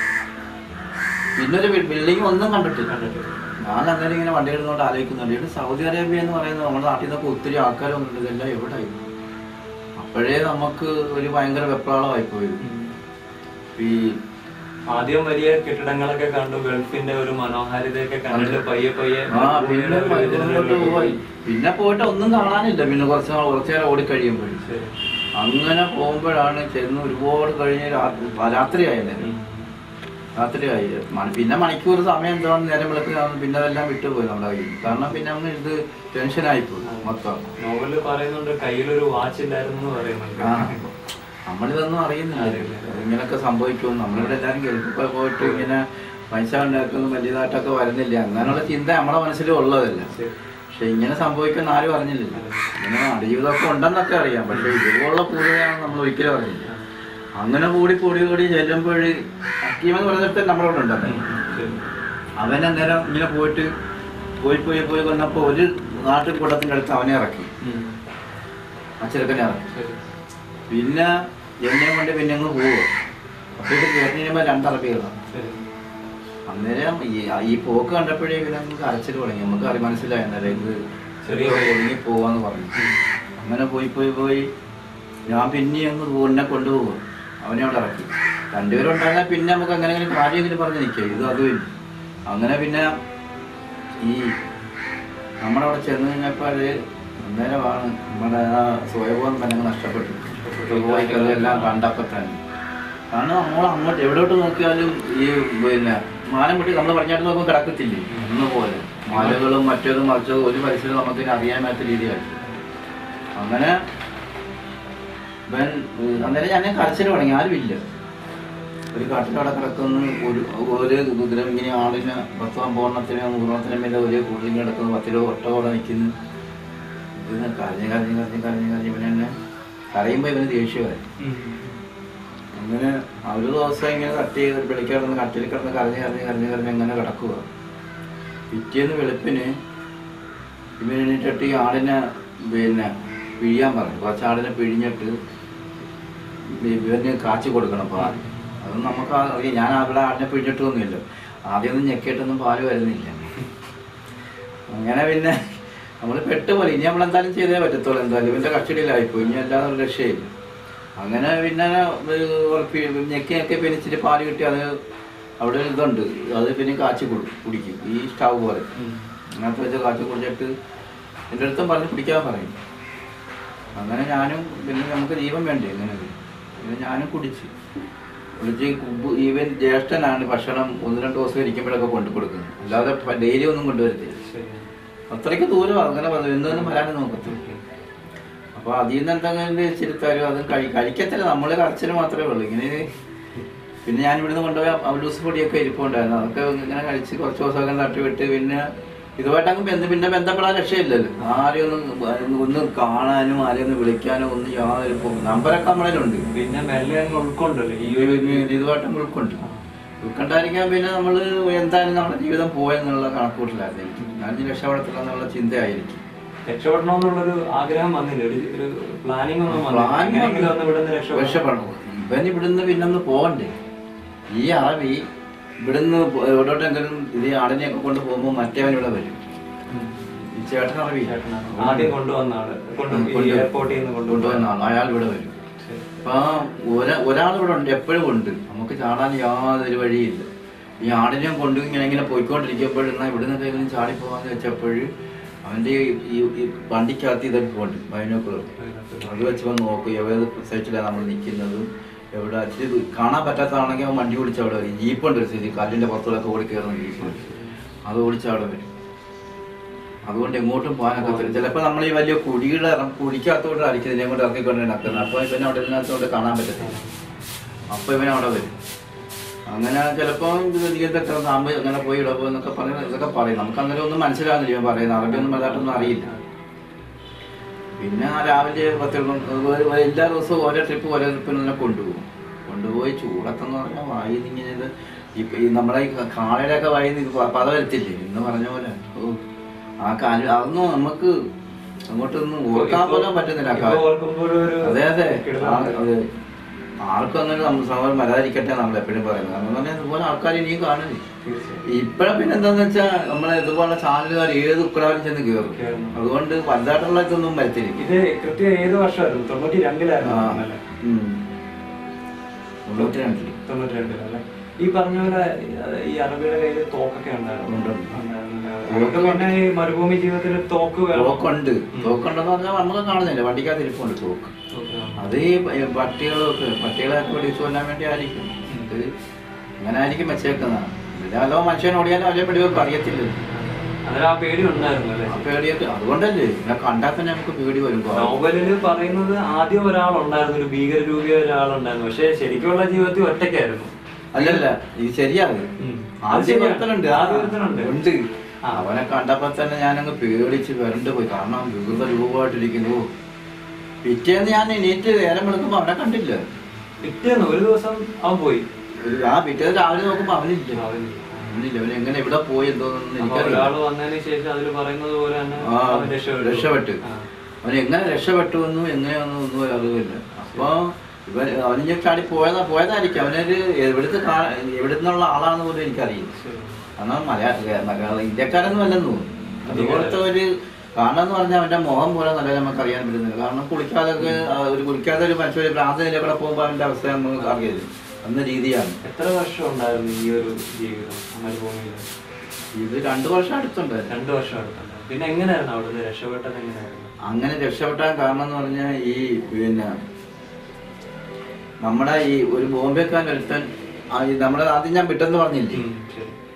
പിന്നെ ഒരു ബിൽഡിംഗ് ഒന്നും കണ്ടിട്ടില്ല കണ്ടിട്ടില്ല. ഞാൻ അന്നേരം ഇങ്ങനെ വണ്ടി എടുത്തുകൊണ്ട് ആലോചിക്കുന്നുണ്ട് ഇവിടെ സൗദി അറേബ്യ എന്ന് പറയുന്നത് നമ്മുടെ നാട്ടിൽ നിന്നൊക്കെ ഒത്തിരി ആൾക്കാർ വന്നിട്ടുണ്ട് ഇതെല്ലാം എവിടെയായി അപ്പോഴേ നമുക്ക് ഒരു ഭയങ്കര വെപ്രാളമായി പോയി ഉം. ഈ ആദ്യം വലിയ കെട്ടിടങ്ങളൊക്കെ കണ്ടു ഗൾഫിന്റെ ഒരു മനോഹാരിതയൊക്കെ കണ്ടിട്ട് പയ്യെ പയ്യെ ആ പിന്നെ ഭൂമിയുടെ ഒരു മുന്നോട്ട് ഇതിലേക്ക് പോയി പിന്നെ പോയിട്ട് ഒന്നും കാണാനില്ല പിന്നെ കുറച്ച് നാൾ കുറച്ച് നേരം ഓടിക്കഴിയുമ്പോഴും ശരി. അങ്ങനെ പോകുമ്പോഴാണ് ചെന്ന് ഒരുപാട് കഴിഞ്ഞ് രാ- രാത്രിയായല്ലേ ഉം. രാത്രിയായി മണി- പിന്നെ മണിക്കൂർ സമയം എന്താണ് നേരം വിളക്കാണ് പിന്നെ അതെല്ലാം വിട്ടുപോയി നമ്മുടെ കയ്യിൽ കാരണം പിന്നെ അങ്ങ് ഇത് ടെൻഷനായിപ്പോയി മൊത്തം നോവലിൽ പറയുന്നുണ്ട് കയ്യിലൊരു വാച്ച് ഇല്ലായിരുന്നു എന്ന് പറയുന്നുണ്ട് ആ നമ്മളിതൊന്നും അറിയുന്നില്ല ഇങ്ങനൊക്കെ സംഭവിക്കും നമ്മളിവിടെ എല്ലാവരും ഗൾഫിൽ പോയിട്ട് ഇങ്ങനെ പൈസ ഉണ്ടാക്കുന്നു വലിയതായിട്ടൊക്കെ വരുന്നില്ല അങ്ങനെയുള്ള ചിന്ത നമ്മുടെ മനസ്സിൽ ഉള്ളതല്ല ശരി. പക്ഷെ ഇങ്ങനെ സംഭവിക്കുന്ന ആരും അറിഞ്ഞില്ല ഇങ്ങനെ അടിജീവിതമൊക്കെ ഉണ്ടെന്നൊക്കെ അറിയാം പക്ഷെ ഇതുപോലുള്ള കൂടുതലാണ് നമ്മൾ ഒരിക്കലും അറിഞ്ഞില്ല അങ്ങനെ കൂടി കൂടി കൂടി ചെല്ലുമ്പോൾ ഹക്കീമെന്ന് പറഞ്ഞിട്ട് നമ്മളോട് ഉണ്ടല്ലോ ശരി. അവൻ അന്നേരം ഇങ്ങനെ പോയിട്ട് പോയി പോയി പോയി വന്നപ്പോൾ ഒരു നാട്ടിൽ കൂട്ടത്തിൻ്റെ അടുത്ത് അവനെ ഇറക്കി ഉം. ആ ചെറുക്കനെ ഇറക്കി ശരി. പിന്നെ എന്നെ കൊണ്ട് പിന്നെ അങ്ങ് പോവുക അപ്പോൾ ഇത് കേട്ട് കഴിയുമ്പോൾ രണ്ടറബികളാണ് ശരി. അന്നേരം ഈ ഈ പോക്ക് കണ്ടപ്പോഴേ പിന്നെ നമുക്ക് അരച്ചിട്ട് തുടങ്ങി നമുക്ക് അറി മനസ്സിലായി അന്നേരം ഇത് ചെറിയ ഒതുങ്ങി പോവാന്ന് പറഞ്ഞു അങ്ങനെ പോയി പോയി പോയി ഞാൻ പിന്നെ അങ്ങ് എന്നെ കൊണ്ടുപോകും അവനെ അവിടെ ഇറക്കി രണ്ടുപേരും ഉണ്ടായിരുന്നാൽ പിന്നെ നമുക്ക് അങ്ങനെ അങ്ങനെ കാര്യമെങ്കിലും പറഞ്ഞ് നിൽക്കുക ഇത് അതുമില്ല അങ്ങനെ പിന്നെ ഈ നമ്മുടെ അവിടെ ചെന്ന് കഴിഞ്ഞപ്പോൾ അത് അന്നേരമാണ് നമ്മുടെ ആ സ്വയബോധം തന്നെ അങ്ങ് നഷ്ടപ്പെട്ടു പോയിക്കതെല്ലാം കണ്ടപ്പോൾ തന്നെ കാരണം നമ്മൾ അങ്ങോട്ട് എവിടോട്ട് നോക്കിയാലും ഈ പിന്നെ മാനം മുട്ടി നമ്മൾ പറഞ്ഞാട്ട് നോക്കുമ്പോൾ കിടക്കത്തില്ലേ എന്ന പോലെ മലകളും മറ്റേതും മറിച്ചതും ഒരു പരിസരവും നമുക്ക് അറിയാൻ മേത്ത രീതിയായി അങ്ങനെ ഇവൻ ഏഹ്, അന്നേരം ഞാൻ കരച്ചിൽ തുടങ്ങി ആരുമില്ല ഒരു കാട്ടിലവിടെ കിടക്കുന്ന ഒരു ഒരു കുതിരം ഇങ്ങനെ ആളിന് പത്ത് അമ്പതെണ്ണത്തിന് നൂറെണ്ണത്തിന് മേലെ ഒരേ കൂടുതലിങ്ങനെ കിടക്കുന്നു പത്തിരോ ഒട്ടോടെ നിൽക്കുന്നു ഇത് കരഞ്ഞ് കരഞ്ഞ് കരഞ്ഞ് കരഞ്ഞ് കരഞ്ഞ് ഇവനെ തന്നെ കരയുമ്പോൾ ഇവന് ദേഷ്യമായി അങ്ങനെ ആ ഒരു ദിവസം ഇങ്ങനെ കട്ട് ചെയ്ത് വിളിക്കാറുണ്ട് കട്ടിൽ കിടന്ന് കരഞ്ഞ് കരഞ്ഞ് കരഞ്ഞ് കരഞ്ഞ് അങ്ങനെ കിടക്കുക പിറ്റേന്ന് വെളുപ്പിന് ഇവൻ എണീറ്റിട്ട് ഈ ആടിനെ പിന്നെ പിഴിയാൻ പറഞ്ഞു കുറച്ച് ആടിനെ പിഴിഞ്ഞിട്ട് ഇവന് കാച്ചി കൊടുക്കണം പാൽ അത് നമുക്ക് ആ- അറിയാം ഞാൻ അവിടെ ആടിനെ പിഴിഞ്ഞിട്ടൊന്നുമില്ല ആദ്യമൊന്നും ഞെക്കിയിട്ടൊന്നും പാല് വരുന്നില്ല അങ്ങനെ പിന്നെ നമ്മൾ പെട്ടുപോലെ ഇനി നമ്മൾ എന്തായാലും ചെയ്തേ പറ്റത്തുള്ളൂ എന്തായാലും ഇവൻ്റെ കസ്റ്റഡിയിലായിപ്പോയി ഇനി അല്ലാതെ ഒരു രക്ഷയില്ല അങ്ങനെ പിന്നെ ഒരു ഉറപ്പി- ഞെക്കി ഞെക്കി പിന്നെ ഇച്ചിരി പാല് കിട്ടി അത് അവിടെ ഒരു ഇതുണ്ട് അത് പിന്നെ കാച്ചി കൊടു കുടിക്കും ഈ സ്റ്റവ് പോലെ അങ്ങനത്തെ വെച്ച് കാച്ചി കുടിച്ചിട്ട് എൻ്റെ അടുത്തും പറഞ്ഞ് കുടിക്കാൻ പറയും അങ്ങനെ ഞാനും പിന്നെ നമുക്ക് ജീവൻ വേണ്ടേ ഇങ്ങനെ പിന്നെ ഞാനും കുടിച്ച് കുടിച്ച് കുബ് ഈവൻ ജ്യേഷ്ഠനാണ് ഭക്ഷണം ഒന്ന് രണ്ട് ദിവസം ഇരിക്കുമ്പോഴൊക്കെ കൊണ്ടു കൊടുക്കുന്നത് അല്ലാതെ ഡെയിലി ഒന്നും കൊണ്ടുവരത്തില്ല ശരി അത്രയ്ക്ക് ദൂരം അങ്ങനെ വന്നു എന്നൊന്നും വരാനും നോക്കത്തില്ല അപ്പൊ അതിൽ നിന്ന് എന്തെങ്കിലും ഇച്ചിരി തരും അത് കഴി കഴിക്കത്തില്ല നമ്മള് കറച്ചിൽ മാത്രമേ ഉള്ളൂ ഇങ്ങനെ പിന്നെ ഞാൻ ഇവിടുന്ന് കൊണ്ടുപോയ അവലൂസ് പൊടിയൊക്കെ ഇരിപ്പുണ്ടായിരുന്നു അതൊക്കെ ഇങ്ങനെ കഴിച്ച് കുറച്ച് ദിവസമൊക്കെ തട്ടി വിട്ട് പിന്നെ ഇതുമായിട്ടങ്ങ് ബന്ധം പിന്നെ ബന്ധപ്പെടാൻ രക്ഷയില്ലല്ലോ ആരെയും ഒന്ന് ഒന്ന് കാണാനും ആരെയും ഒന്ന് വിളിക്കാനോ ഒന്നും യാതൊരു പോ- നമ്പരൊക്കെ നമ്മളിലുണ്ട് പിന്നെ മെല്ലെ അങ്ങ് ഉൾക്കൊണ്ടല്ലോ ഈ ഈ ഒരു ഒരു ഇതുമായിട്ടും ഉൾക്കൊണ്ട് ഉൾക്കൊണ്ടായിരിക്കാൻ പിന്നെ നമ്മൾ എന്തായാലും നമ്മുടെ ജീവിതം പോയെന്നുള്ള കണക്കൂട്ടിലായിരുന്നു എനിക്ക് ഞാൻ ഇനി രക്ഷപ്പെടത്തില്ല എന്നുള്ള ചിന്തയായിരിക്കും രക്ഷപ്പെടണമെന്നുള്ളൊരു ആഗ്രഹം വന്നില്ല ഒരു ഒരു പ്ലാനിങ് ഒന്നും വന്നില്ല Planning എങ്ങനെയെങ്കിലും ഒന്ന് ഇവിടുന്ന് രക്ഷപ്പെടണം രക്ഷപ്പെടണം ഇവൻ ഇവിടുന്ന് പിന്നെ ഒന്ന് പോകണ്ടേ ഈ അറബി ഇവിടുന്ന് പോ- എവിടോട്ടെങ്കിലും ഇത് ആടിനെയൊക്കെ കൊണ്ട് പോകുമ്പോൾ മറ്റേവൻ ഇവിടെ വരും ഈ ചേട്ടൻ അറബി ചേട്ടനാണ്. ആദ്യം കൊണ്ടുവന്ന ആള് കൊണ്ട് ഈ കൊണ്ട് എയർപോർട്ടിൽ നിന്ന് കൊണ്ടുവന്ന കൊണ്ടുവന്ന ആൾ അയാൾ ഇവിടെ വരും ശരി. അപ്പൊ ഒരാ ഒരാൾ ഇവിടെ ഉണ്ട് എപ്പോഴും ഉണ്ട് നമുക്ക് ചാടാൻ യാതൊരു വഴിയില്ല ഈ ആടിനെയും കൊണ്ട് ഇങ്ങനെ ഇങ്ങനെ പോയിക്കൊണ്ടിരിക്കുമ്പോൾ എന്നാൽ ഇവിടെ നിന്ന് എങ്കിലും ചാടി പോകാന്ന് വെച്ചപ്പോൾ അവന്റെ ഈ- ഈ ഈ വണ്ടിക്കകത്ത് ഇതൊക്കെ പോണ്ട് ബൈനോക്കുലർ അത് വെച്ച് വന്ന് നോക്കും ഏത് സൈറ്റിലാണ് നമ്മൾ നിൽക്കുന്നതും എവിടെ ഇച്ചിരി ദൂ- കാണാൻ പറ്റാത്തതാണെങ്കിൽ അവൻ വണ്ടി ഓടിച്ച് അവിടെ വരും ജീപ്പുണ്ട് ഒരു സ്ഥിതി കല്ലിന്റെ പുറത്തുള്ളൊക്കെ ഓടി കയറുന്ന ജീപ്പ് അത് ഓടിച്ച് അവിടെ വരും അതുകൊണ്ട് എങ്ങോട്ടും പോകാനൊക്കെ പറ്റില്ല ചിലപ്പോൾ നമ്മൾ ഈ വലിയ കുഴിയുടെ ഇറ- കുഴിക്കകത്തോട്ട് അടിക്കും ഇതിനെ കൊണ്ട് ഇറക്കിക്കൊണ്ട് നടക്കുന്നത് അപ്പോൾ ഇവനെ അവിടെ ഇതിനകത്തോട്ട് കാണാൻ പറ്റത്തില്ല അപ്പോൾ ഇവൻ അവിടെ വരും അങ്ങനെ ചിലപ്പോൾ ഇതൊക്കെ സാമ്പ് അങ്ങനെ പോയി ഇവിടെ പോയി എന്നൊക്കെ പറഞ്ഞ് ഇതൊക്കെ പറയും നമുക്ക് അന്നേരം ഒന്നും മനസ്സിലാകുന്നില്ല ഇവൻ പറയുന്നത് അറബിയൊന്നും വലുതായിട്ടൊന്നും അറിയില്ല പിന്നെ ആ രാവിലെ പത്തിടണം എല്ലാ ദിവസവും ഓരോ ട്രിപ്പ് ഓരോ ട്രിപ്പിന് തന്നെ കൊണ്ടുപോകും കൊണ്ടുപോയി ചൂടത്തെന്ന് പറഞ്ഞാൽ വായി ഇങ്ങനെ ഇത് ഇപ്പൊ ഈ നമ്മുടെ ഈ കാളയുടെ ഒക്കെ വായി പത വരത്തില്ലേ എന്ന് പറഞ്ഞ പോലെ ഓ ആ കാല് അതൊന്നും നമുക്ക് അങ്ങോട്ടൊന്നും ഓർക്കാൻ പോലും പറ്റുന്നില്ല ആ ഇപ്പൊ കാര്യം ഓർക്കുമ്പോഴും ഒരു അതെ അതെ കിടിലം. ആ, അതെ ആർക്കും അങ്ങനെ നമ്മൾ സമയം വരാതിരിക്കട്ടെ നമ്മൾ എപ്പോഴും പറയുന്നത് കാരണം പറഞ്ഞാൽ ഇതുപോലെ ആൾക്കാർ ഇനിയും കാണുന്നില്ല തീർച്ചയായും. ഇപ്പഴും പിന്നെ എന്താന്ന് വെച്ചാൽ നമ്മളെ ഇതുപോലെ ചാനലുകാർ ഏത് ഉക്രാലും ചെന്ന് കയറും കേറുന്നു. അതുകൊണ്ട് വലുതായിട്ടുള്ള ഇതൊന്നും വരത്തില്ല ഇത് കൃത്യം ഏത് വർഷമായിരുന്നു തൊണ്ണൂറ്റി രണ്ടിലായിരുന്നു ആ. അല്ലേ ഉം. തൊണ്ണൂറ്റി രണ്ടില് തൊണ്ണൂറ്റി രണ്ടിലല്ലേ ഈ പറഞ്ഞ പോലെ അത് ഈ അറബിയുടെ കയ്യിൽ തോക്കൊക്കെ ഉണ്ടായിരുന്നു ഉണ്ട്. ഉണ്ടായിരുന്നല്ലേ? അവർക്ക് പിന്നെ ഈ മരുഭൂമി ജീവിതത്തിൽ തോക്ക് വേണം തോക്കുണ്ട് തോക്കുണ്ടെന്ന് പറഞ്ഞാൽ നമുക്ക് കാണുന്നില്ല വണ്ടിക്കകത്ത് ഇരിപ്പുണ്ട് തോക്ക് തോക്ക് വേണം. അത് ഈ പട്ടികളൊക്കെ പട്ടികളൊക്കെ വെടിച്ചു കൊല്ലാൻ വേണ്ടി ആയിരിക്കും ഇത് അങ്ങനെ ആയിരിക്കും വെച്ചേക്കുന്നതാണ് പിന്നെ അല്ലോ മനുഷ്യൻ ഓടിയാലും അവരെ വെടിവെപ്പ് അറിയത്തില്ല അന്നേരം ആ പേടി ഉണ്ടായിരുന്നു അല്ലേ ആ പേടിയൊക്കെ അതുകൊണ്ടല്ലേ ഞാൻ കണ്ടാൽ തന്നെ നമുക്ക് പേടി വരും നോവലില് പറയുന്നത് ആദ്യം ഒരാളുണ്ടായിരുന്നു ഒരു ഭീകര രൂപിയ ഒരാളുണ്ടായിരുന്നു പക്ഷെ ശരിക്കുള്ള ജീവിതത്തിൽ ഒറ്റയ്ക്കായിരുന്നു അല്ലല്ല ഇത് ശരിയാണ് ഉം. അത് ആദ്യം ശരിയാണ്. ഒരുത്തനുണ്ട് ആദ്യം ഒരുത്തനുണ്ട്. ഉണ്ട് ആ. അവനെ കണ്ടപ്പോ തന്നെ ഞാനങ്ങ് പേടിച്ച് വരണ്ട് പോയി കാരണം വികൃത രൂപമായിട്ടിരിക്കുന്നു പിറ്റേന്ന് ഞാൻ എണീറ്റ് നേരം വെളുക്കുമ്പോ അവനെ കണ്ടില്ല പിറ്റേന്ന് ഒരു ദിവസം അവൻ പോയി ഒരു- ആ പിറ്റേന്ന് രാവിലെ നോക്കുമ്പോ അവനില്ല അവനില്ല. അവനില്ല അവൻ എങ്ങനെ എവിടെ പോയി എന്തോന്നൊന്നും അപ്പൊ എനിക്കറിയില്ല ഒരാള് വന്നതിന് ശേഷം അതിൽ പറയുന്നത് പോലെ തന്നെ ആ, അവൻ രക്ഷപ്പെട്ടു രക്ഷപ്പെട്ടു ആ. അവൻ എങ്ങനെ രക്ഷപ്പെട്ടു എന്നും എങ്ങനെയൊന്നും ഒന്നും ഒരു അറിവില്ല അപ്പൊ ഇവൻ അവനിഞ്ഞ ചാടി പോയതാ പോയതായിരിക്കും അവനൊരു എവിടുത്തെ കാ- എവിടുന്നുള്ള ആളാണെന്ന് പോലും എനിക്കറിയില്ല ശരി. കാരണം മലയാള മലയാള ഇന്ത്യക്കാരൊന്നും അല്ലെന്ന് തോന്നുന്നു അതുപോലത്തെ ഒരു കാരണം എന്ന് പറഞ്ഞാൽ അവന്റെ മുഖം പോലെ നല്ല നമുക്ക് അറിയാൻ പറ്റുന്നില്ല കാരണം കുളിക്കാതെ ഒരു കുളിക്കാതെ ഒരു മനുഷ്യ ഒരു ഭ്രാന്തനിലെ കൂടെ പോകുമ്പോൾ അവന്റെ അവസ്ഥ നമുക്ക് അറിയില്ല അന്ന രീതിയാണ് എത്ര വർഷം ഉണ്ടായിരുന്നു ഈ ഒരു ജീവിതം മരുഭൂമിയിൽ ഇത് രണ്ടു വർഷം അടുത്തുണ്ടായിരുന്നു രണ്ടു വർഷം അടുത്തുണ്ട് പിന്നെ എങ്ങനെയായിരുന്നു അവിടുന്ന് രക്ഷപ്പെട്ടത് എങ്ങനെയായിരുന്നു അങ്ങനെ രക്ഷപ്പെട്ടാൻ കാരണം എന്ന് പറഞ്ഞാൽ ഈ പിന്നെ നമ്മുടെ ഈ ഒരു ബോംബെക്കാരൻ ഒരുത്തൻ ആ ഈ നമ്മുടെ ആദ്യം ഞാൻ വിട്ടെന്ന് പറഞ്ഞില്ലേ ഉം, ശരി.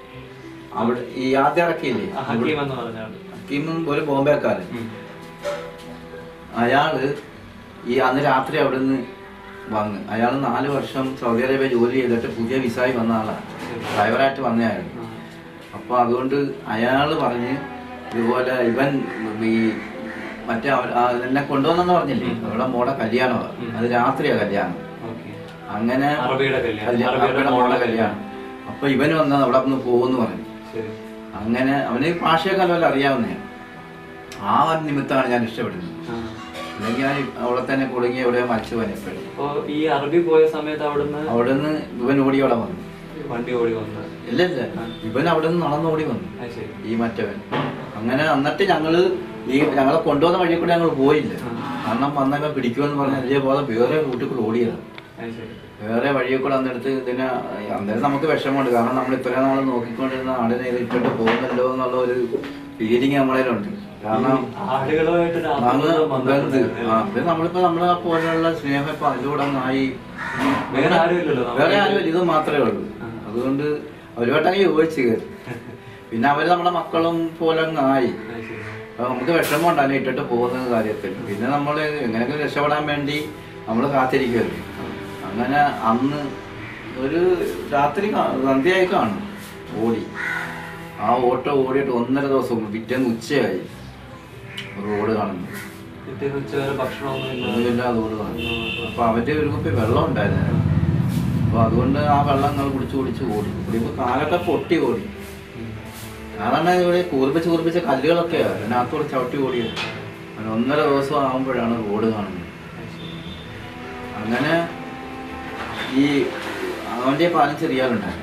അവിടെ ഈ ആദ്യം ഇറക്കിയില്ലേ ആ, ഹക്കീം എന്ന് പറഞ്ഞ ആള് ഹക്കീമും ഒരു ബോംബെക്കാരൻ ഉം. അയാള് ഈ അന്ന് രാത്രി അവിടെ നിന്ന് വന്ന് അയാൾ നാല് വർഷം സൗദി അറേബ്യ ജോലി ചെയ്തിട്ട് പുതിയ വിസായി വന്ന ആളാണ് ഡ്രൈവറായിട്ട് വന്നയാള് ആ. അപ്പൊ അതുകൊണ്ട് അയാള് പറഞ്ഞ് ഇതുപോലെ ഇവൻ ഈ മറ്റേ അവ- ആ എന്നെ കൊണ്ടുവന്നെന്ന് പറഞ്ഞില്ലേ അവളുടെ മോടെ കല്യാണമാണ് ഉം. അത് രാത്രിയാ കല്യാണം ഓക്കേ. അങ്ങനെ അറബിയുടെ കല്യാണം. കല്യാ- അറബിയുടെ അറബിയുടെ മോളുടെ മോളുടെ കല്യാണം അപ്പൊ ഇവന് വന്ന് അവിടെ നിന്ന് പോകുമെന്ന് പറഞ്ഞു ശരി അങ്ങനെ അവന് ഭാഷയൊക്കെ നല്ലപോലെ അറിയാവുന്നതാണ് ആ ഒരു നിമിത്തമാണ് ഞാൻ ഇഷ്ടപ്പെടുന്നത് ആ. അല്ലെങ്കിൽ ഞാൻ അവിടെ തന്നെ കുടുങ്ങി എവിടെ മരിച്ചു വനപ്പെടും അപ്പൊ ഈ അറബി പോയ സമയത്ത് അവിടുന്ന് അവിടെ നിന്ന് ഇവൻ ഓടി അവിടെ വന്നു വണ്ടി ഓടി വന്ന് ഇല്ല ഇല്ല ഇവൻ അവിടെ നിന്ന് നടന്ന് ഓടി വന്നു അത് ശരി ഈ മറ്റവൻ അങ്ങനെ എന്നിട്ട് ഞങ്ങള് ഈ ഞങ്ങളെ കൊണ്ടുവന്ന വഴി കൂടെ ഞങ്ങൾ പോയില്ല കാരണം വന്നവ പിടിക്കുമെന്ന് പറഞ്ഞ അതേ പോലെ വേറെ റൂട്ടിൽ കൂടെ ഓടിയതാണ് അത് ശരി വേറെ വഴിയെ കൂടെ അന്നെടുത്ത് ഇതിനെ അന്നേരം നമുക്ക് വിഷമമുണ്ട് കാരണം നമ്മൾ ഇത്രയും നാൾ നോക്കിക്കൊണ്ടിരുന്ന ആടിനെ ഇത് ഇട്ടിട്ട് പോകുന്നല്ലോ എന്നുള്ള ഒരു ഫീലിംഗ് നമ്മളിലുണ്ട് കാരണം ആടുകളുമായിട്ടൊരു അങ്ങ് ആത്മബന്ധം ബന്ധ് വന്നിട്ടുണ്ടായിരുന്നു. ആ പിന്നെ നമ്മളിപ്പോ നമ്മളെ പോലെയുള്ള സ്നേഹം ഇപ്പൊ അതിലൂടെ ഒന്നായി വേറെ ആരുമില്ലല്ലോ നമുക്ക്. വേറെ ആരും ഇത് മാത്രമേ ഉള്ളൂ ആ. അതുകൊണ്ട് അവരുമായിട്ടങ്ങ് യോജിച്ച് കയറി പിന്നെ അവര് നമ്മുടെ മക്കളും പോലെ അങ്ങ് ആയി അത് ശരി. അപ്പൊ നമുക്ക് വിഷമം ഉണ്ടാകും ഇട്ടിട്ട് പോകുന്ന കാര്യത്തിൽ പിന്നെ നമ്മൾ എങ്ങനെയൊക്കെ രക്ഷപ്പെടാൻ വേണ്ടി നമ്മൾ കാത്തിരിക്കുമല്ലോ അങ്ങനെ അന്ന് ഒരു രാത്രി കാ- സന്ധ്യയായി കാണും ഓടി ആ ഓട്ടോ ഓടിയിട്ട് ഒന്നര ദിവസം പിറ്റേന്ന് ഉച്ചയായി റോഡ് കാണുന്നു പിറ്റേന്ന് ഉച്ചവരെ ഭക്ഷണമൊന്നും ഇല്ല ഒന്നുമില്ല റോഡ് കാണുന്നു അപ്പൊ അവന്റെ ഒരു കുപ്പി വെള്ളം ഉണ്ടായിരുന്നു അപ്പൊ അതുകൊണ്ട് ആ വെള്ളം ഞങ്ങൾ കുടിച്ച് കുടിച്ച് ഓടി കുടിയപ്പോ കാലൊക്കെ പൊട്ടി ഓടി ഉം. അതാണ് ഇവിടെ കൂർപ്പിച്ച് കൂർപ്പിച്ച കല്ലുകളൊക്കെയാണ് അതിനകത്തോട് ചവിട്ടി ഓടിയത് അങ്ങനെ ഒന്നര ദിവസം ആകുമ്പോഴാണ് റോഡ് കാണുന്നത് അത് ശരി. അങ്ങനെ ഈ അവന്റെ പാലം ചെറിയാളുണ്ടായിരുന്നു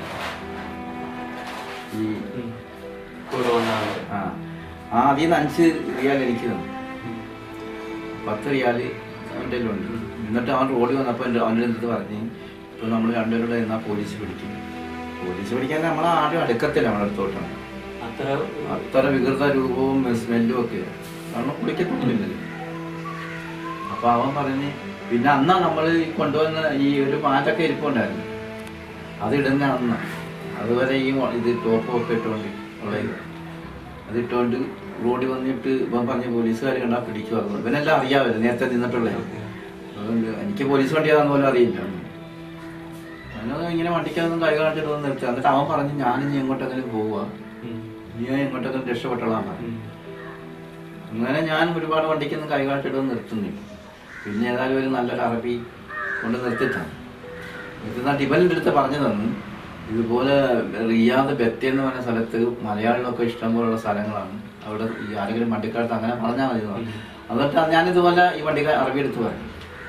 ഈ ഉം. കൂടെ വന്ന ആള്. ആ ആ അതിൽ നിന്ന് അഞ്ച് റിയാൽ എനിക്ക് തന്നു ഉം. പത്ത് റിയാല് അവൻ്റെ ഉണ്ട് എന്നിട്ട് അവൻ റോഡിൽ വന്നപ്പോൾ എൻ്റെ അവൻ്റെ അടുത്ത് പറഞ്ഞ് ഇപ്പൊ നമ്മൾ രണ്ടുപേരുടെ എന്നാൽ പോലീസ് പിടിക്കും പോലീസ് പിടിക്കാൻ നമ്മളെ ആരും അടുക്കത്തില്ല നമ്മുടെ അടുത്തോട്ടാണ് അത്ര അത്ര വികൃത രൂപവും സ്മെല്ലും ഒക്കെ കാരണം കുളിക്കത്തൊന്നുമില്ലല്ലോ അപ്പൊ അവൻ പറഞ്ഞ് പിന്നെ അന്നാ നമ്മൾ കൊണ്ടുവന്ന ഈ ഒരു പാറ്റൊക്കെ ഇരിപ്പുണ്ടായിരുന്നു അത് ഇടുന്ന അന്ന അതുവരെ ഈ മൊ- ഇത് ടോപ്പ് ഒക്കെ ഇട്ടുകൊണ്ട് ഉള്ള ഇത് അത് ഇട്ടുകൊണ്ട് റോഡിൽ വന്നിട്ട് ഇവൻ പറഞ്ഞ പോലീസുകാർ കണ്ടാൽ പിടിക്കുമായിരുന്നു ഇവനെല്ലാം അറിയാമല്ലോ നേരത്തെ നിന്നിട്ടുള്ള അതുകൊണ്ട് എനിക്ക് പോലീസ് വണ്ടിയാണെന്ന് പോലും അറിയില്ല അവനത് ഇങ്ങനെ വണ്ടിക്കകത്തൊന്നും കൈ കാണിച്ചിട്ട് വന്ന് നിർത്തി എന്നിട്ട് അവൻ പറഞ്ഞ് ഞാനിനി എങ്ങോട്ടെങ്കിലും പോവുക ഉം. നീ എങ്ങോട്ടൊക്കെ രക്ഷപ്പെട്ടോളാൻ പറഞ്ഞു ഉം. അങ്ങനെ ഞാൻ ഒരുപാട് വണ്ടിക്കൊന്നും കൈ കാണിച്ചിട്ടൊന്നും നിർത്തുന്നില്ല പിന്നെ ഏതായാലും ഒരു നല്ലൊരു അറബി കൊണ്ട് നിർത്തിട്ടാണ് നിർത്തുന്നിട്ട് ഇവൻ്റെ അടുത്ത് പറഞ്ഞു തന്നു ഇതുപോലെ റിയാദ് ബെത്തി എന്ന് പറഞ്ഞ സ്ഥലത്ത് മലയാളികളൊക്കെ ഇഷ്ടം പോലുള്ള സ്ഥലങ്ങളാണ് അവിടെ ഈ ആരെങ്കിലും വണ്ടിക്കാലത്ത് അങ്ങനെ പറഞ്ഞാൽ മതി എന്ന് പറഞ്ഞു. എന്നിട്ട് ഞാനിതുപോലെ ഈ വണ്ടിക്കാർ അറബി എടുത്ത് പറഞ്ഞു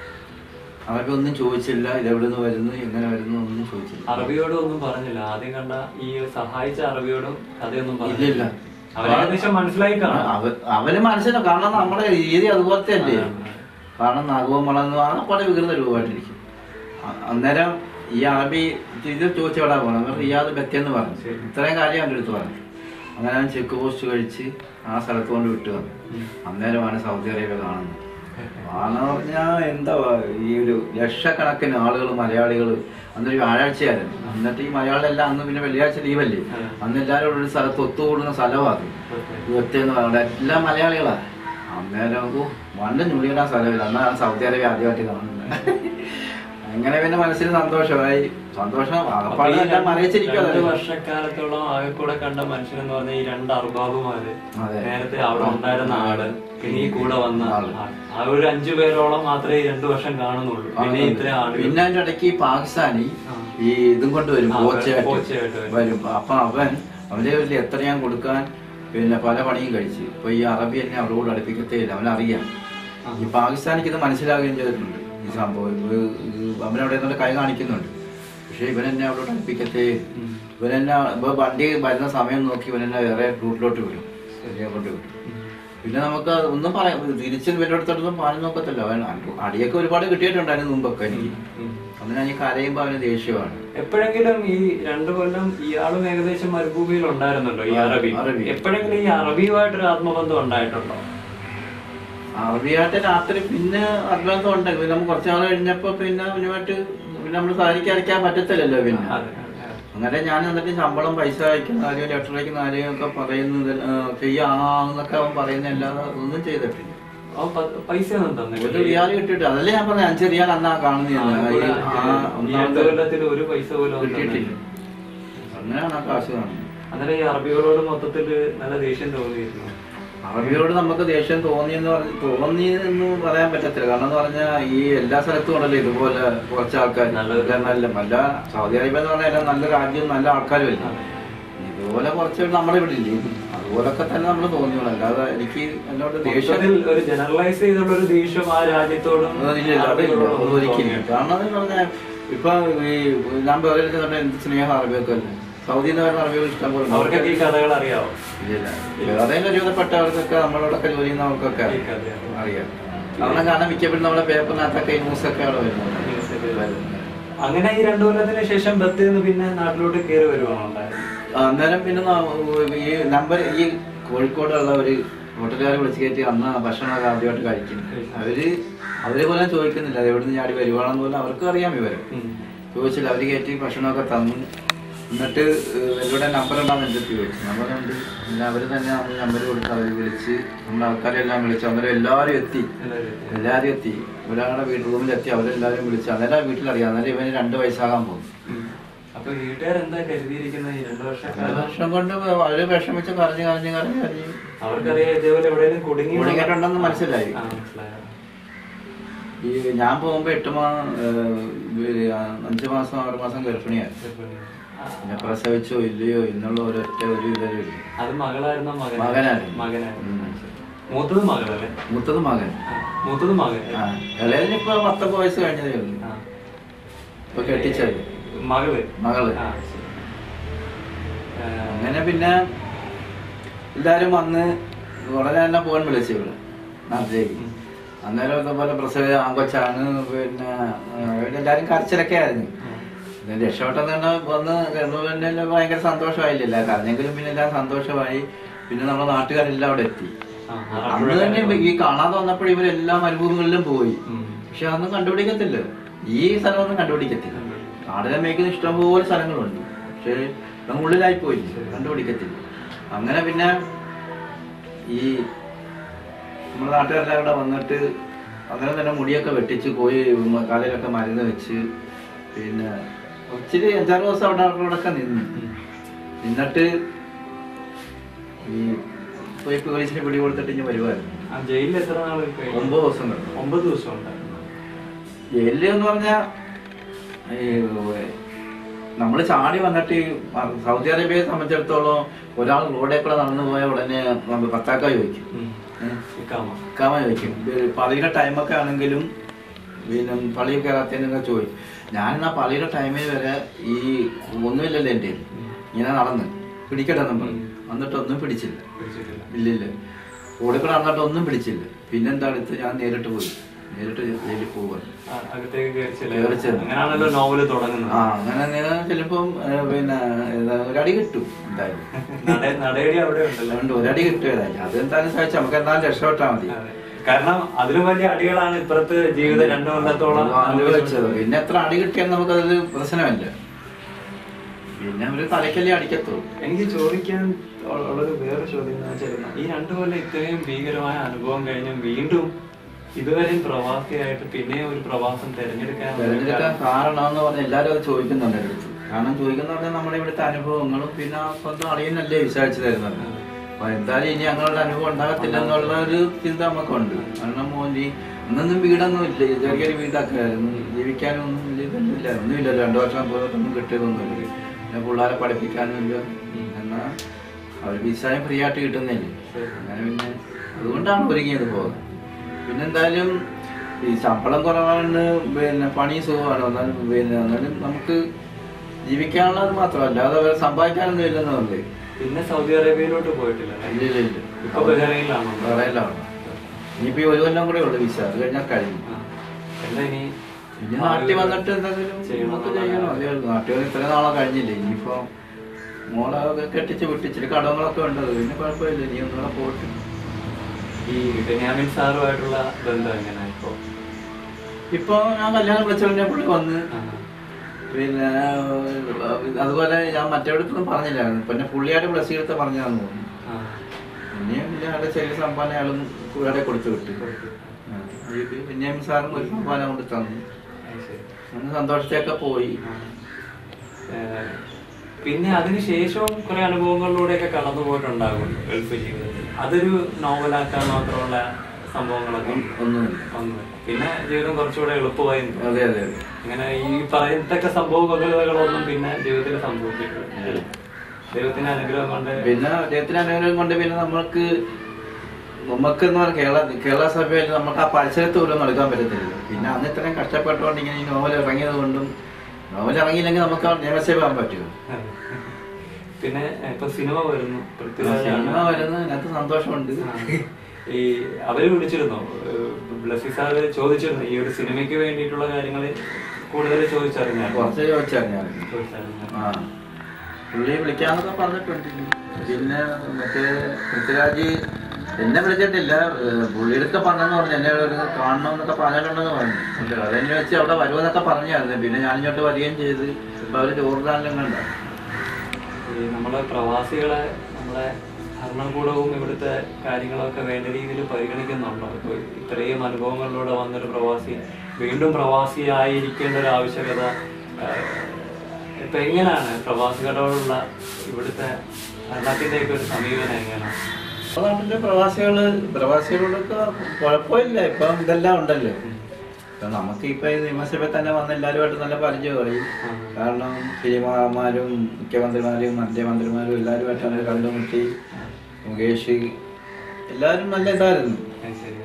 അറബി ഒന്നും ചോദിച്ചില്ല ഇതെവിടെ നിന്ന് വരുന്നു എങ്ങനെ വരുന്നു ഒന്നും ചോദിച്ചില്ല അറബിയോടും ഒന്നും പറഞ്ഞില്ല ആദ്യം കണ്ട ഈ സഹായിച്ച അറബിയോടും കഥയൊന്നും ഇല്ലില്ല. പറഞ്ഞില്ല അവരെ ഏകദേശം മനസ്സിലായി കാണാം അവ- അവന് മനസ്സിലാവും കാരണം നമ്മുടെ രീതി അതുപോലത്തെ അല്ലേ ആ, ആ. കാരണം നഖവും വളർന്നു ആ പല വികൃത രൂപമായിട്ടിരിക്കും അ- അന്നേരം ഈ അറബി ഇത് ചോദിച്ചവിടാ പോകണം അവർ റിയാദ് ബെത്തെന്ന് പറഞ്ഞു ശരി. ഇത്രയും കാര്യം എൻ്റെ അടുത്ത് പറഞ്ഞു അങ്ങനെ അവൻ ചെക്ക് പോസ്റ്റ് കഴിച്ച് ആ സ്ഥലത്ത് കൊണ്ട് വിട്ടു വന്നു ഉം. അന്നേരമാണ് സൗദി അറേബ്യ കാണുന്നത് ആണെന്ന് പറഞ്ഞാൽ എന്താ ഈ ഒരു ലക്ഷക്കണക്കിന് ആളുകൾ മലയാളികൾ അന്നൊരു വ്യാഴാഴ്ചയായിരുന്നു എന്നിട്ട് ഈ മലയാളികളെല്ലാം അന്ന് പിന്നെ വെള്ളിയാഴ്ച ലീവല്ലേ ഉം. അന്ന് എല്ലാവരും ഒരു സ്ഥലത്ത് ഒത്തുകൂടുന്ന സ്ഥലമാണ് ഇവത്തെന്ന് പറഞ്ഞ എല്ലാം മലയാളികളാ അന്നേരം ഓ വണ്ട ഞുളിയിടാൻ സ്ഥലമില്ല അന്നാണ് സൗദി അറേബ്യ ആദ്യമായിട്ട് കാണുന്നത് അങ്ങനെ പിന്നെ മനസ്സിന് സന്തോഷമായി സന്തോഷം അപ്പൊ ആകപ്പാട് ഈ എല്ലാം അറിയിച്ചിരിക്കും രണ്ട് അതല്ലേ. വർഷക്കാലത്തോളം ആകെ കൂടെ കണ്ട മനുഷ്യനെന്ന് പറഞ്ഞ ഈ രണ്ട് അർബാബുമാര് അതെ. നേരത്തെ അവിടെ ഉണ്ടായിരുന്ന ആള് പിന്നെ ഈ കൂടെ വന്ന ആള്. ആള്. ആ ഒരു അഞ്ചു പേരോളം മാത്രമേ ഈ രണ്ടു വർഷം കാണുന്നുള്ളൂ പിന്നെ ഇത്രയും ആളുകൾ പിന്നെ അതിന്റെ ഇടയ്ക്ക് ഈ പാകിസ്ഥാനി ആ. ഈ ഇതും കൊണ്ട് വരും ആ, പോച്ചയായിട്ട് പോച്ചയായിട്ട് വരും. വരും അപ്പൊ അവൻ അവന്റെ വീട്ടിൽ എത്ര ഞാൻ കൊടുക്കാൻ പിന്നെ പല പണിയും കഴിച്ച് ഇപ്പൊ ഈ അറബി എന്നെ അവരോട് അടുപ്പിക്കത്തേ ഇല്ല അവനറിയാം ആ. ഈ പാകിസ്ഥാനിക്ക് ഇത് മനസ്സിലാകുകയും ചെയ്തിട്ടുണ്ട് ഈ സംഭവം ഇത് ഇത് അവനവിടെ നിന്നുള്ള കൈ കാണിക്കുന്നുണ്ട് പക്ഷെ ഇവൻ എന്നെ അവരോട് അടുപ്പിക്കത്തേ ഇല്ല. ഉം. ഇവൻ എന്നെ ഇപ്പൊ വണ്ടി വരുന്ന സമയം നോക്കി ഇവൻ എന്നെ വേറെ റൂട്ടിലോട്ട് വിടും ശരിയാ കൊണ്ട് വിടും പിന്നെ നമുക്ക് അത് ഒന്നും പറയാം തിരിച്ച് ഇവരുടെ അടുത്തൊന്നും പാലം നോക്കത്തില്ല അവൻ അടി- അടിയൊക്കെ ഒരുപാട് കിട്ടിയിട്ടുണ്ട് അതിന് മുമ്പൊക്കെ എനിക്ക് ഉം. അന്ന് ഞാൻ ഈ കരയുമ്പോൾ അവന് ദേഷ്യമാണ് എപ്പോഴെങ്കിലും ഈ രണ്ടു കൊല്ലം ഇയാളും ഏകദേശം മരുഭൂമിയിൽ ഉണ്ടായിരുന്നല്ലോ ഈ ആ, അറബി അറബി. എപ്പോഴെങ്കിലും ഈ അറബിയുമായിട്ടൊരു ആത്മബന്ധം ഉണ്ടായിട്ടുണ്ടോ അറബിയായിട്ട് രാത്രി പിന്നെ അഡ്വാൻസ് ഉണ്ട് പിന്നെ നമ്മൾ കുറച്ച് നാൾ കഴിഞ്ഞപ്പോൾ പിന്നെ അവനുമായിട്ട് പിന്നെ നമ്മൾ സാരിക്ക് അരയ്ക്കാൻ പറ്റത്തില്ലല്ലോ പിന്നെ അതെ, അതെ. അങ്ങനെ ഞാൻ എന്നിട്ട് ശമ്പളം പൈസ അയക്കുന്ന കാര്യം ലെറ്റർ അയക്കുന്ന കാര്യം ഒക്കെ പറയുന്നത് ചെയ്യാന്നൊക്കെ അവൻ പറയുന്ന അല്ലാതെ ഒന്നും ചെയ്തിട്ടില്ല അവൻ പ- പൈസ ഒന്നും തന്നില്ല ഒരു റിയാൽ കിട്ടിയിട്ട് അതല്ലേ ഞാൻ പറഞ്ഞ അഞ്ച് റിയാൽ അന്നാ ആ, കാണുന്നില്ല ഇവിടെ ഈ ആ ഈ രണ്ട് ഒന്നാമത്തെ കൊല്ലത്തിൽ ഒരു പൈസ പോലും അവൻ കിട്ടിയിട്ടില്ല തന്നില്ല. അങ്ങനെയാണ് ആ കാശ് കാണുന്നത് അന്നേരം ഈ അറബികളോട് മൊത്തത്തിൽ നല്ല ദേഷ്യം തോന്നിയിരുന്നു അറബിയോട് നമുക്ക് ദേഷ്യം തോന്നിയെന്ന് പറഞ്ഞ് തോന്നി എന്ന് പറയാൻ പറ്റത്തില്ല കാരണം എന്ന് പറഞ്ഞാൽ ഈ എല്ലാ സ്ഥലത്തും ഉണ്ടല്ലോ ഇതുപോലെ കുറച്ച് ആൾക്കാർ നല്ലത്. നല്ല നല്ല സൗദി അറേബ്യ എന്ന് പറഞ്ഞാൽ എല്ലാം നല്ല രാജ്യവും നല്ല ആൾക്കാരും അല്ലേ അതെ. ഇതുപോലെ കുറച്ച് നമ്മുടെ ഇവിടെ ഇല്ലേ അതുപോലൊക്കെ തന്നെ നമ്മൾ തോന്നിയുള്ളൂ അല്ലാതെ എനിക്ക് എന്നോട് ദേഷ്യം ദേഷ്യത്തിൽ ഒരു ജനറലൈസ് ചെയ്തുള്ള ഒരു ദേഷ്യം ആ രാജ്യത്തോടും ഇല്ല, ഇല്ല, അതില്ല. അറബികളോടും അത് ഒരിക്കലും തോന്നിയിട്ടില്ല. കാരണം എന്ന് പറഞ്ഞാൽ ഇപ്പൊ ഈ ഞാൻ വേറെ ചെന്നിട്ട് എന്ത് സ്നേഹം അറബിയൊക്കെ അല്ലേ സൗദിയിൽ നിന്ന് വരുന്ന അറബികൾ ഇഷ്ടം പോലെ ഉണ്ട്. അവർക്കൊക്കെ ഈ കഥകൾ അറിയാവോ ഇല്ല, ഇല്ല. വേറെയും ഒരുവിധപ്പെട്ടവർക്കൊക്കെ നമ്മളോടൊക്കെ ജോലി ചെയ്യുന്നവർക്കൊക്കെ ഈ കഥ അറിയാം കാരണം കാരണം മിക്കപ്പോഴും നമ്മുടെ പേപ്പറിനകത്തൊക്കെ ഈ ന്യൂസൊക്കെ അവിടെ News ഒക്കെ വരുന്നത് വരുന്നത്. അങ്ങനെ ഈ രണ്ടു കൊല്ലത്തിന് ശേഷം ബത്തിൽ നിന്ന് പിന്നെ നാട്ടിലോട്ട് കയറി വരുവാണോ ഉണ്ടായത് അന്നേരം പിന്നെ ന- ഈ നമ്പർ ഈ കോഴിക്കോടുള്ള ഒരു ഹോട്ടലുകാർ വിളിച്ച് കയറ്റി അന്ന് ഭക്ഷണമൊക്കെ ആദ്യമായിട്ട് കഴിക്കും അവര് അവര് പോലും ചോദിക്കുന്നില്ല അത് എവിടുന്ന് ചാടി വരുവാണെന്ന് പോലും അവർക്ക് അറിയാം ഇവര് ഉം. ചോദിച്ചില്ല അവര് കയറ്റി ഭക്ഷണമൊക്കെ തന്നു എന്നിട്ട് ഇവിടെ നമ്പർ ഉണ്ടാകുന്ന എൻ്റെ അടുത്ത് ചോദിച്ചു നമ്പറുണ്ട് പിന്നെ അവർ തന്നെ നമ്മൾ നമ്പർ കൊടുത്ത് അവർ വിളിച്ച് നമ്മുടെ ആൾക്കാരെല്ലാം വിളിച്ചു അന്നേരം എല്ലാവരും എത്തി എല്ലാവരും എത്തി. എല്ലാവരും എത്തി ഒരാളുടെ വീട് റൂമിലെത്തി അവരെല്ലാവരും വിളിച്ചു അന്നേരം വീട്ടിലറിയാം അന്നേരം ഇവന് രണ്ട് വയസ്സാകാൻ പോകും ഉം. അപ്പൊ വീട്ടുകാരെന്താ കരുതിയിരിക്കുന്ന ഈ രണ്ടു രണ്ട് വർഷക്കാലം വർഷം കൊണ്ട് വളരെ വിഷമിച്ച് കരഞ്ഞ് കരഞ്ഞ് കരഞ്ഞ് കരഞ്ഞ് അവർക്കറിയാം ഇതേപോലെ എവിടെയെങ്കിലും കുടുങ്ങി കുടുങ്ങിയിട്ടുണ്ടെന്ന് മനസ്സിലായി ആ, മനസ്സിലായോ? ഈ ഞാൻ പോകുമ്പോ എട്ട് മാസം അഞ്ചു മാസം ആറ് മാസം ഗർഭിണിയായിരുന്നു ആ, പിന്നെ പ്രസവിച്ചോ ഇല്ലയോ എന്നുള്ള ഒരൊറ്റ ഒരു ഇതേ ഇല്ല അത് മകളായിരുന്നോ മകൻ മകനായിരുന്നു. മകനായിരുന്നു ഉം. മൂത്തത് മകളല്ലേ മൂത്തത് മകൻ ആ, മൂത്തത് മകൻ ആ ഇളയതിന് ഇപ്പൊ പത്തൊമ്പത് വയസ്സ് കഴിഞ്ഞതേ ഉള്ളൂ ആ. ഇപ്പൊ കെട്ടിച്ചത് മകള് മകള് ആ, ശരി. ആ, അങ്ങനെ പിന്നെ എല്ലാരും വന്ന് ഉടനെ തന്നെ ഫോൺ വിളിച്ചു ഇവിടെ നാട്ടിലേക്ക് ഉം. അന്നേരം ഇതുപോലെ പ്രസവ ആങ്കൊച്ചാണ് പിന്നെ ആ, ഇവിടെ എല്ലാരും കരച്ചിലൊക്കെ ആയിരുന്നു ഉം. പിന്നെ രക്ഷപ്പെട്ടെന്ന് പറഞ്ഞാൽ വന്ന് കണ്ടു ഭയങ്കര സന്തോഷമായില്ല കരഞ്ഞെങ്കിലും പിന്നെ എല്ലാം സന്തോഷമായി പിന്നെ നമ്മുടെ നാട്ടുകാരെല്ലാം അവിടെ എത്തി ആ, അന്ന് തന്നെ ഈ കാണാതെ വന്നപ്പോൾ ഇവരെല്ലാം മരുഭൂമികളിലും പോയി ഉം. പക്ഷെ അതൊന്നും കണ്ടുപിടിക്കത്തില്ല ഈ സ്ഥലമൊന്നും കണ്ടുപിടിക്കത്തില്ല നാടിനെ മേയ്ക്കുന്ന ഇഷ്ടംപോലെ സ്ഥലങ്ങളുണ്ട് പക്ഷേ നമ്മൾ ഉള്ളിലായി പോയി കണ്ടുപിടിക്കത്തില്ല അങ്ങനെ പിന്നെ ഈ നമ്മുടെ നാട്ടുകാരെല്ലാം ഇവിടെ വന്നിട്ട് അങ്ങനെ തന്നെ മുടിയൊക്കെ വെട്ടിച്ച് പോയി കാലയിലൊക്കെ മരുന്ന് വെച്ച് പിന്നെ ഒത്തിരി അഞ്ചാറ് ദിവസം അവിടെ അവരോടൊക്കെ നിന്ന് ഉം. എന്നിട്ട് ഈ പോയി പോലീസിനെ പിടി കൊടുത്തിട്ട് ഇനി വരുമായിരുന്നു ആ ജയിലിൽ എത്ര നാൾ കഴിഞ്ഞു ഒമ്പത് ദിവസം കിടന്നു ഒമ്പത് ദിവസം ഉണ്ടായിരുന്നു ജയിലിൽ എന്ന് പറഞ്ഞാൽ ഈ നമ്മൾ ചാടി വന്നിട്ട് ഈ സൗദി അറേബ്യയെ സംബന്ധിച്ചിടത്തോളം ഒരാൾ റോഡേ കൂടെ നടന്നു പോയ ഉടനെ നമ്മൾ പത്താക്ക ചോദിക്കും ഉം. ഏഹ് ഇക്കാമ. കാമ ചോദിക്കും ഇത് പള്ളിയുടെ ടൈമൊക്കെ ആണെങ്കിലും പിന്നെ പള്ളി കയറാത്തതിനൊക്കെ ചോദിക്കും ഞാനെന്നാ പള്ളിയുടെ ടൈമിൽ വരെ ഈ ഒന്നുമില്ലല്ലോ എൻ്റെ കയ്യിൽ. ഉം. ഇങ്ങനെ നടന്ന് പിടിക്കട്ടെ നമ്മൾ എന്നിട്ട് ഒന്നും പിടിച്ചില്ല പിടിച്ചിട്ടില്ല. ഇല്ലില്ല റോഡിൽ കൂടെ നടന്നിട്ട് ഒന്നും പിടിച്ചില്ല പിന്നെന്താ അടുത്ത് ഞാൻ നേരിട്ട് പോയി നേരിട്ട് ജയിലിൽ പോവുക ആ, അകത്തേക്ക് കയറി ചെല്ലുക. കയറി ചെല്ലും. അങ്ങനെയാണല്ലോ നോവല് തുടങ്ങുന്നത് ആ അങ്ങനെ അങ്ങനെ ചിലപ്പം ഏ, പിന്നെ ഏതാ, ഒരടി കിട്ടും എന്തായാലും നട- നടയടി അവിടെ ഉണ്ടല്ലോ അതുകൊണ്ട് ഒരടി കിട്ടും ഏതായാലും അത് എന്തായാലും സഹിച്ചു നമുക്ക് എന്തായാലും രക്ഷപ്പെട്ടാൽ മതി അതെ. കാരണം അതിലും വലിയ അടികളാണ് ഇപ്പുറത്ത് ജീവിതം രണ്ടു കൊല്ലത്തോളം അനുഭവിച്ചത് പിന്നെ എത്ര അടി കിട്ടിയാൽ നമുക്കതൊരു പ്രശ്നമല്ല പിന്നെ അവര് തലക്കല്ലേ അടിക്കത്തുള്ളൂ എനിക്ക് ചോദിക്കാൻ ഉള്ള- ഉള്ളൊരു വേറെ ചോദ്യം എന്ന് വെച്ചാൽ ഈ രണ്ടു കൊല്ലം ഇത്രയും ഭീകരമായ അനുഭവം കഴിഞ്ഞും വീണ്ടും ഇതുവരെയും പ്രവാസിയായിട്ട് പിന്നെ ഒരു പ്രവാസം തിരഞ്ഞെടുക്കാൻ തെരഞ്ഞെടുക്കാൻ കാരണം എന്ന് പറഞ്ഞാൽ എല്ലാവരും അത് ചോദിക്കുന്നുണ്ട് എൻ്റെ അടുത്ത് കാരണം ചോദിക്കുന്ന പറഞ്ഞാൽ നമ്മുടെ ഇവിടുത്തെ അനുഭവങ്ങളും പിന്നെ ആ സ്വന്തം അളിയനല്ലേ വിചാരിച്ചു തരുന്നത് അപ്പൊ എന്തായാലും ഇനി അങ്ങനെയുള്ള അനുഭവം ഉണ്ടാകത്തില്ല എന്നുള്ള ഒരു ചിന്ത നമുക്കുണ്ട് കാരണം മോലി അന്നൊന്നും വീടൊന്നും ഇല്ല ചെറിയൊരു വീടൊക്കെ ആയിരുന്നു ജീവിക്കാനും ഒന്നും ഇല്ല ഇതൊന്നും ഇല്ല ഒന്നുമില്ല രണ്ടു വർഷം പോയിട്ടൊന്നും കിട്ടിയതൊന്നുമില്ല പിന്നെ പിള്ളേരെ പഠിപ്പിക്കാനും ഇല്ല എന്നാൽ അവർ വിസായം ഫ്രീ ആയിട്ട് കിട്ടുന്നില്ലേ അങ്ങനെ പിന്നെ അതുകൊണ്ടാണ് ഒരുങ്ങിയത് പോകുന്നത് പിന്നെ എന്തായാലും ഈ ശമ്പളം കുറവാണ് പിന്നെ പണി സുഖമാണ് എന്നാലും പിന്നെ എന്നാലും നമുക്ക് ജീവിക്കാനുള്ളത് മാത്രമല്ല അല്ലാതെ സമ്പാദിക്കാനൊന്നും ഇല്ലെന്ന് പറഞ്ഞത് പിന്നെ സൗദി അറേബ്യയിലോട്ട് പോയിട്ടില്ല അല്ലേ? ഇല്ല ഇല്ല ഇല്ല ഇപ്പൊ ബഹ്റൈനിലാണോ വേറെയിലാണ് ഇനിയിപ്പോ ഈ ഒരു കൊല്ലം കൂടെ ഉള്ളു വിസ അത് കഴിഞ്ഞാൽ കഴിഞ്ഞു ആ. എന്താ ഇനി ഇനി നാട്ടിൽ വന്നിട്ട് എന്തെങ്കിലും ചെയ്യണം നമുക്ക് ചെയ്യണം അതേ ഉള്ളൂ നാട്ടിൽ വന്ന് ഇത്ര നാളെ കഴിഞ്ഞില്ലേ ഇനിയിപ്പോ മോളെ കെട്ടിച്ച് വിട്ടിച്ചിട്ട് കടങ്ങളൊക്കെ ഉണ്ട് അത് പിന്നെ കുഴപ്പമില്ല ഇനി ഒന്നുകൂടെ പോയിട്ട് ഈ ബെന്യാമിൻ സാറുമായിട്ടുള്ള ബന്ധം എങ്ങനെയാ ഇപ്പൊ ഇപ്പൊ ഞാൻ കല്യാണം വിളിച്ചു കഴിഞ്ഞാൽ പുള്ളി വന്ന് ആ. പിന്നെ ആ, അതുപോലെ ഞാൻ മറ്റേടത്തൊന്നും പറഞ്ഞില്ലായിരുന്നു പിന്നെ പുള്ളിയായിട്ട് ബ്ലസ് എടുത്ത് പറഞ്ഞാന്ന് തോന്നുന്നു ആ. പിന്നെയും ഞങ്ങളുടെ ചെറിയ സംഭാവന അയാളും പുള്ളിയുടെ കൊടുത്തു വിട്ടു ആ, ഇത് പിന്നെയും സാറും ഒരു സംഭാവന കൊണ്ട് തന്നു അത് ശരി. അങ്ങനെ സന്തോഷത്തെയൊക്കെ പോയി ആ. ഏ, പിന്നെ അതിനുശേഷവും കുറെ അനുഭവങ്ങളിലൂടെയൊക്കെ കടന്നു പോയിട്ടുണ്ടാകും ഗൾഫ് ജീവിതത്തിൽ അതൊരു നോവലാക്കാൻ മാത്രമുള്ള സംഭവങ്ങളൊക്കെ ഉണ്ട്. ഒന്നുമില്ല ഒന്നുമില്ല പിന്നെ ജീവിതം കുറച്ചുകൂടെ എളുപ്പമായി എന്ന് തോന്നുന്നു. അതെ അതെ അതെ അങ്ങനെ ഈ പറയത്തക്ക സംഭവങ്ങളൊന്നും പിന്നെ ജീവിതത്തിൽ സംഭവിച്ചിട്ടില്ല ദൈവത്തിന്റെ അനുഗ്രഹം കൊണ്ട് പിന്നെ അദ്ദേഹത്തിന്റെ അനുഗ്രഹം കൊണ്ട് പിന്നെ നമ്മൾക്ക് നമുക്ക് എന്ന് പറഞ്ഞാൽ കേരള കേരള സഭയിൽ നമുക്ക് ആ പരിസരത്ത് പോലും നടക്കാൻ പറ്റത്തില്ല പിന്നെ അന്ന് ഇത്രയും കഷ്ടപ്പെട്ടുകൊണ്ട് ഇങ്ങനെ ഈ നോവൽ ഇറങ്ങിയത് കൊണ്ടും നോവൽ ഇറങ്ങിയില്ലെങ്കിൽ നമുക്ക് ആ നിയമസഭ ആകാൻ പറ്റുമോ പിന്നെ ഇപ്പൊ സിനിമ വരുന്നു പൃഥ്വിരാജാണ്. സിനിമ വരുന്നത് അതിനകത്ത് സന്തോഷമുണ്ട് ആ. ഈ അവര് വിളിച്ചിരുന്നോ ബ്ലസി സാറ് ചോദിച്ചിരുന്നു ഈ ഒരു സിനിമയ്ക്ക് വേണ്ടിയിട്ടുള്ള കാര്യങ്ങൾ കൂടുതൽ ചോദിച്ചറിഞ്ഞായിരുന്നു കുറച്ച് ചോദിച്ചറിഞ്ഞാൽ ചോദിച്ചറിഞ്ഞാ ആ പുള്ളി വിളിക്കാന്നൊക്കെ പറഞ്ഞിട്ടുണ്ട് പിന്നെ മറ്റേ പൃഥ്വിരാജ് എന്നെ വിളിച്ചിട്ടില്ല ഏഹ് പുള്ളിയുടെ പറഞ്ഞെന്ന് പറഞ്ഞു എന്നെ ഒരു കാണണമെന്നൊക്കെ പറഞ്ഞിട്ടുണ്ടെന്ന് പറഞ്ഞു പക്ഷേ അതെന്നെ വെച്ച് അവിടെ വരുമെന്നൊക്കെ പറഞ്ഞായിരുന്നു പിന്നെ ഞാൻ ഇങ്ങോട്ട് വരികയും ചെയ്ത് ഇപ്പൊ അവര് ജോർദാനിലും കണ്ട ഈ നമ്മളെ പ്രവാസികളെ നമ്മളെ ഭരണകൂടവും ഇവിടുത്തെ കാര്യങ്ങളൊക്കെ വേണ്ട രീതിയിൽ പരിഗണിക്കുന്നുണ്ടോ ഇപ്പൊ ഇത്രയും അനുഭവങ്ങളിലൂടെ വന്നൊരു പ്രവാസി വീണ്ടും പ്രവാസിയായിരിക്കേണ്ട ഒരു ആവശ്യകത ആഹ്, ഇപ്പൊ എങ്ങനെയാണ് പ്രവാസികളോടുള്ള ഇവിടുത്തെ ഭരണത്തിന്റെയൊക്കെ ഒരു സമീപനം എങ്ങനെയാണ് നാട്ടിലെ പ്രവാസികള് പ്രവാസികളോടൊക്കെ കുഴപ്പമില്ല ഇപ്പം ഇതെല്ലാം ഉണ്ടല്ലോ ഇപ്പൊ നമുക്ക് ഇപ്പൊ ഈ നിയമസഭയിൽ തന്നെ വന്ന് എല്ലാവരുമായിട്ട് നല്ല പരിചയമായി കാരണം സിനിമാമാരും മുഖ്യമന്ത്രിമാരും മന്ത്രിമാരും എല്ലാവരുമായിട്ടാണ് കണ്ടുമുട്ടി മുകേഷ് എല്ലാവരും നല്ല ഇതായിരുന്നു അത് ശരി.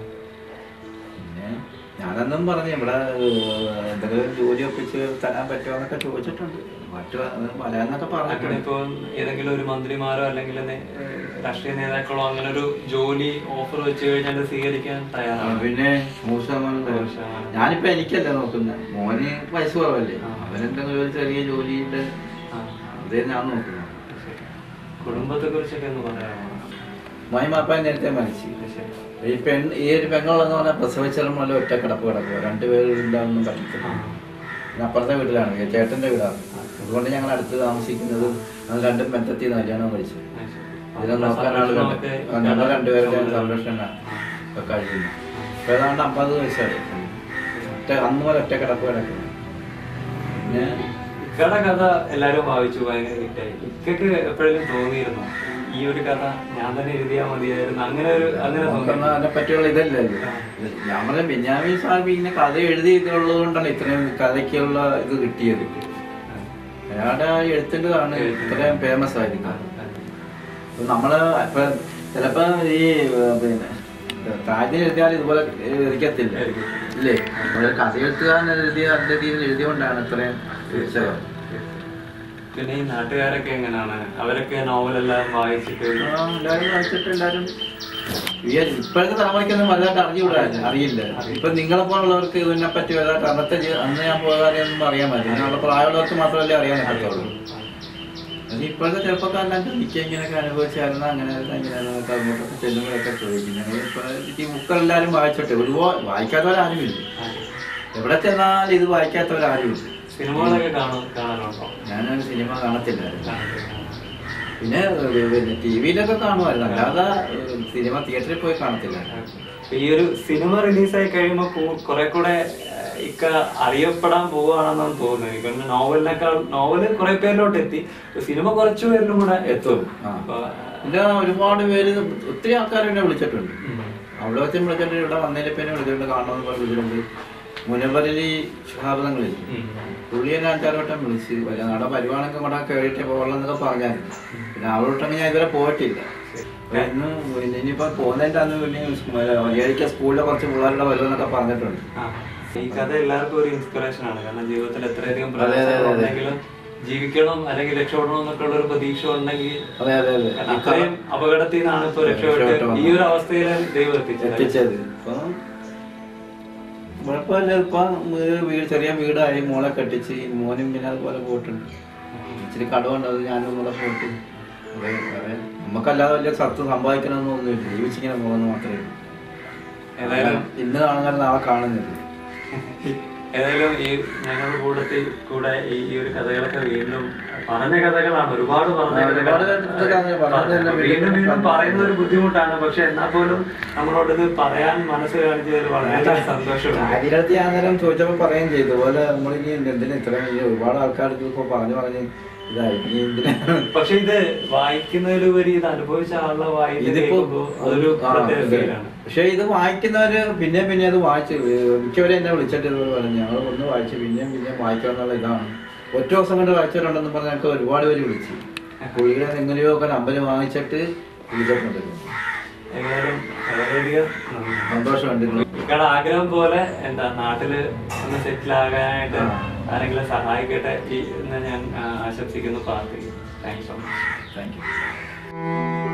പിന്നെ ഞാനെന്നും പറഞ്ഞു ഇവിടെ ഏഹ്, എന്തെങ്കിലും ജോലി ഒപ്പിച്ച് തരാൻ പറ്റുമോ എന്നൊക്കെ ചോദിച്ചിട്ടുണ്ട് മറ്റു വരാന്നൊക്കെ അങ്ങനെ പറഞ്ഞിട്ടുണ്ട് ഇപ്പൊ ഏതെങ്കിലും ഒരു മന്ത്രിമാരോ അല്ലെങ്കിൽ നേ- ഏഹ് രാഷ്ട്രീയ നേതാക്കളോ അങ്ങനെ ഒരു ജോലി ഓഫർ വെച്ച് കഴിഞ്ഞാൽ അത് സ്വീകരിക്കാൻ ആ, തയ്യാറാണ് പിന്നെ നൂറ് ശതമാനം തരാം. നൂറ് ശതമാനം. ഞാനിപ്പോ എനിക്കല്ല നോക്കുന്നത് മോന് വയസ്സ് കുറവല്ലേ ആ. അവനെന്തെങ്കിലും ഒരു ചെറിയ ജോലിയുണ്ട് ആ. അതേ ഞാൻ നോക്കുന്നത് ശരി. കുടുംബത്തെ കുറിച്ചൊക്കെ ഒന്ന് പറയാമോ മോയി മാപ്പ നേരത്തെ മരിച്ചു ശരി. ഈ പെൺ ഈ ഒരു പെങ്ങളെന്ന് പറഞ്ഞാൽ പ്രസവിച്ചാലും മുതൽ ഒറ്റ കിടപ്പ് കിടക്കുക രണ്ടുപേരില്ലാതൊന്നും പറ്റത്തില്ല ആ. പിന്നെ അപ്പുറത്തെ വീട്ടിലാണ് ഈ ചേട്ടന്റെ വീടാണ് അതുകൊണ്ട് ഞങ്ങൾ അടുത്ത് താമസിക്കുന്നത് ഞങ്ങൾ രണ്ടും ബന്ധത്തിൽ നിന്ന് കല്യാണം കഴിച്ചു അത് ശരി. ഇതിനെ നോക്കാൻ ആളുകളുണ്ട് സംരക്ഷണമൊക്കെ ആ, ഞങ്ങൾ രണ്ടുപേരുടെ ആ. സംരക്ഷണം ഒക്കെ കഴിയുന്നു ഇപ്പൊ ഏതാണ്ട് അമ്പത് വയസ്സായി ഒറ്റ അന്ന് മുതൽ ഒറ്റ കിടപ്പ് കിടക്കുന്നു പിന്നെ ഇക്കയുടെ കഥ എല്ലാരും വായിച്ചു ഭയങ്കര ഹിറ്റായി ഇക്കൊക്കെ എപ്പോഴെങ്കിലും തോന്നിയിരുന്നു ഈ ഒരു കഥ ഞാൻ തന്നെ എഴുതിയാൽ മതിയായിരുന്നു അങ്ങനെ ഒരു അങ്ങനെ നമുക്കൊന്നും തോന്നി അതിനെ പറ്റിയുള്ള ഇതല്ലല്ലോ ഞാൻ പറഞ്ഞ ബെന്യാമി സാഹിബ് ഇങ്ങനെ കഥ എഴുതി ഇതുള്ളത് കൊണ്ടാണ് ഇത്രയും കഥയ്ക്കുള്ള ഇത് കിട്ടിയത് അയാളുടെ ആ എഴുത്തിൻ്റെതാണ് ഇത്രയും ഫേമസ് ആയിരിക്കുന്നത് ഇപ്പൊ നമ്മള് ഇപ്പൊ ചിലപ്പോ ഈ ഏർ, പിന്നെ താജ്യം എഴുതിയാൽ ഇതുപോലെ എഴുതിക്കത്തില്ല ഇല്ലേ നമ്മള് കഥ എഴുത്തുകാരൻ എഴുതിയ അതിന്റെ രീതിയിൽ എഴുതിയോണ്ടാണ് ഇത്രയും വിളിച്ചത് പിന്നെ ഈ നാട്ടുകാരൊക്കെ എങ്ങനെയാണ് അവരൊക്കെ നോവലെല്ലാം വായിച്ചിട്ട് ആ, എല്ലാവരും വായിച്ചിട്ട് എല്ലാവരും ഈ ഇപ്പോഴത്തെ തലമുറയ്ക്കൊന്നും വലുതായിട്ട് അറിഞ്ഞുകൂടാ അറിയില്ല ഇപ്പൊ നിങ്ങളെ പോലുള്ളവർക്ക് ഇതിനെ പറ്റി വലുതായിട്ട് അന്നത്തെ ജീ- അന്ന് ഞാൻ പോകാതെയൊന്നും അറിയാൻ പറ്റില്ല അതിനുള്ള പ്രായമുള്ളവർക്ക് മാത്രമല്ലേ അറിയാൻ പറ്റുള്ളൂ അത് ഇപ്പോഴത്തെ ചെറുപ്പക്കാരെല്ലാം എനിക്ക് ഇങ്ങനെയൊക്കെ അനുഭവിച്ചായിരുന്നു അങ്ങനെ ഇങ്ങനെയൊക്കെ അങ്ങോട്ടൊക്കെ ചെല്ലുമ്പോഴൊക്കെ ചോദിക്കും ഞങ്ങൾ ഇപ്പൊ ഈ ബുക്കെല്ലാവരും വായിച്ചോട്ടെ ഒരുപാട് വായിക്കാത്തവരാരുമില്ല എവിടെ ചെന്നാലും ഇത് വായിക്കാത്തവരാരുമില്ല സിനിമകളൊക്കെ കാണും കാണാനുണ്ടോ ഞാനൊരു സിനിമ കാണത്തില്ലായിരുന്നു കാണത്തില്ല. പിന്നെ പിന്നെ ടി വിയിലൊക്കെ കാണുമായിരുന്നു അല്ലാതെ ഏഹ്, സിനിമ തിയേറ്ററിൽ പോയി കാണത്തില്ല അപ്പൊ ഈ ഒരു സിനിമ റിലീസായി കഴിയുമ്പോൾ കുറെ കൂടെ ഏഹ്, ഇക്ക അറിയപ്പെടാൻ പോവുകയാണെന്നാണ് തോന്നുന്നത് ഇപ്പൊ നോവലിനേക്കാൾ നോവല് കുറെ പേരിലോട്ട് എത്തി ഇപ്പൊ സിനിമ കുറച്ചു പേരിലും കൂടെ എത്തും ആ. അപ്പൊ പിന്നെ ഒരുപാട് പേര് ഒത്തിരി ആൾക്കാർ എന്നെ വിളിച്ചിട്ടുണ്ട് ഉം. അവിടെ വെച്ച് വിളിച്ചിട്ടുണ്ട് ഇവിടെ വന്നതിൽ പിന്നെ വിളിച്ചിട്ടുണ്ട് കാണണമെന്ന് പറഞ്ഞ് വിളിച്ചിട്ടുണ്ട് മുനവരലി ശാബ്ദങ്ങളിൽ ഉം. പുള്ളിയെ ഞാൻ അഞ്ചാറ് വട്ടം വിളിച്ച് വല്ല നാടെ പരിപാടിയൊക്കെ കൂടെ കയറിയിട്ട് പോകണം എന്നൊക്കെ പറഞ്ഞായിരുന്നു പിന്നെ അവിടോട്ടങ്ങ് ഞാൻ ഇതുവരെ പോയിട്ടില്ല അപ്പൊ ഇന്ന് പിന്നെ ഇനിയിപ്പോ പോകുന്നതിന്റെ അന്ന് പിന്നെ വലിയ സ്കൂളിലെ കുറച്ച് പിള്ളേരുടെ വരുമെന്നൊക്കെ പറഞ്ഞിട്ടുണ്ട് ആ. ഈ കഥ എല്ലാവർക്കും ഒരു ഇൻസ്പിറേഷൻ ആണ് കാരണം ജീവിതത്തിൽ എത്രയധികം അതെ, അതെ, പ്രയാസങ്ങൾ അതെ. ഉണ്ടെങ്കിലും ജീവിക്കണം അല്ലെങ്കിൽ രക്ഷപ്പെടണം എന്നൊക്കെ ഉള്ള ഒരു പ്രതീക്ഷ ഉണ്ടെങ്കിൽ അതെ അതെ അതെ കാരണം അത്രയും അപകടത്തിൽ നിന്നാണ് ഇപ്പൊ രക്ഷപ്പെട്ട് രക്ഷപ്പെട്ട് ഈ ഒരു അവസ്ഥയിൽ ദൈവം എത്തിച്ചത് എത്തിച്ചത് ഇപ്പൊ കുഴപ്പമില്ല ഇപ്പൊ വീട് വീട് ചെറിയ വീടായി മോളെ കെട്ടിച്ച് മോനും പിന്നെ അതുപോലെ പോയിട്ടുണ്ട് ഇച്ചിരി കടമുണ്ട് അത് ഞാനും കൂടെ പോയിട്ട് അതെ അതെ നമുക്കല്ലാതെ വലിയ സത്ത് സമ്പാദിക്കണമെന്നൊന്നുമില്ല ജീവിച്ചിങ്ങനെ പോകുന്നു മാത്രമേ ഉള്ളൂ ഏതായാലും ഇന്ന് കാണുന്ന നാളെ കാണുന്നില്ല ഏതായാലും ഈ ഞങ്ങളുടെ കൂടത്തിൽ കൂടെ ഈ ഈ ഒരു കഥകളൊക്കെ വീണ്ടും പറഞ്ഞ കഥകളാണ് ഒരുപാട് പറഞ്ഞ ആ, ഒരുപാട് ഇത് കഥ പറഞ്ഞതെല്ലാം വീണ്ടും വീണ്ടും വീണ്ടും പറയുന്നത് ഒരു ബുദ്ധിമുട്ടാണ് പക്ഷെ എന്നാൽ പോലും നമ്മളോട് ഇത് പറയാൻ മനസ്സ് കാണിച്ചതിൽ വളരെ സന്തോഷമുണ്ട് കാര്യത്തിൽ ഞാൻ നേരം ചോദിച്ചപ്പോൾ പറയുകയും ചെയ്തു ഇതുപോലെ നമ്മളിനി എന്തിനാ ഇത്രയും ഈ ഒരുപാട് ആൾക്കാർക്ക് ഇപ്പോൾ പറഞ്ഞു പറഞ്ഞ് ഇതായി ഇനി എന്തിനാണ് പക്ഷെ ഇത് വായിക്കുന്നതിലുപരി ഇത് അനുഭവിച്ച ആളുടെ വായിച്ച് ഇതിപ്പോ കേൾക്കുമ്പോൾ അതൊരു ആ, പ്രത്യേക അതെ. ഫീലാണ് പക്ഷെ ഇത് വായിക്കുന്നവര് പിന്നെ പിന്നെ അത് വായിച്ച് മിക്കവരെ എന്നെ വിളിച്ചിട്ട് ഇതുപോലെ പറഞ്ഞു ഞങ്ങൾ ഒന്ന് വായിച്ച് പിന്നെയും പിന്നെയും വായിക്കുക എന്നുള്ള ഇതാണ് ഒറ്റ ദിവസം കൊണ്ട് വായിച്ചവരുണ്ടെന്ന് പറഞ്ഞ് ഞങ്ങൾക്ക് ഒരുപാട് പേര് വിളിച്ചു പുള്ളിയുടെ എങ്ങനെയോ ഒക്കെ നമ്പർ വാങ്ങിച്ചിട്ട് വിളിച്ചിട്ടുണ്ട് ഏതായാലും വളരെയധികം നന്ദി. സന്തോഷമുണ്ട് നിങ്ങളുടെ ആഗ്രഹം പോലെ എന്താ നാട്ടില് ഒന്ന് സെറ്റിൽ ആകാനായിട്ട് ആ. ആരെങ്കിലും സഹായിക്കട്ടെ ഈ എന്ന് ഞാൻ ആ, ആശംസിക്കുന്നു പ്രാർത്ഥിക്കുന്നു thank you so much thank U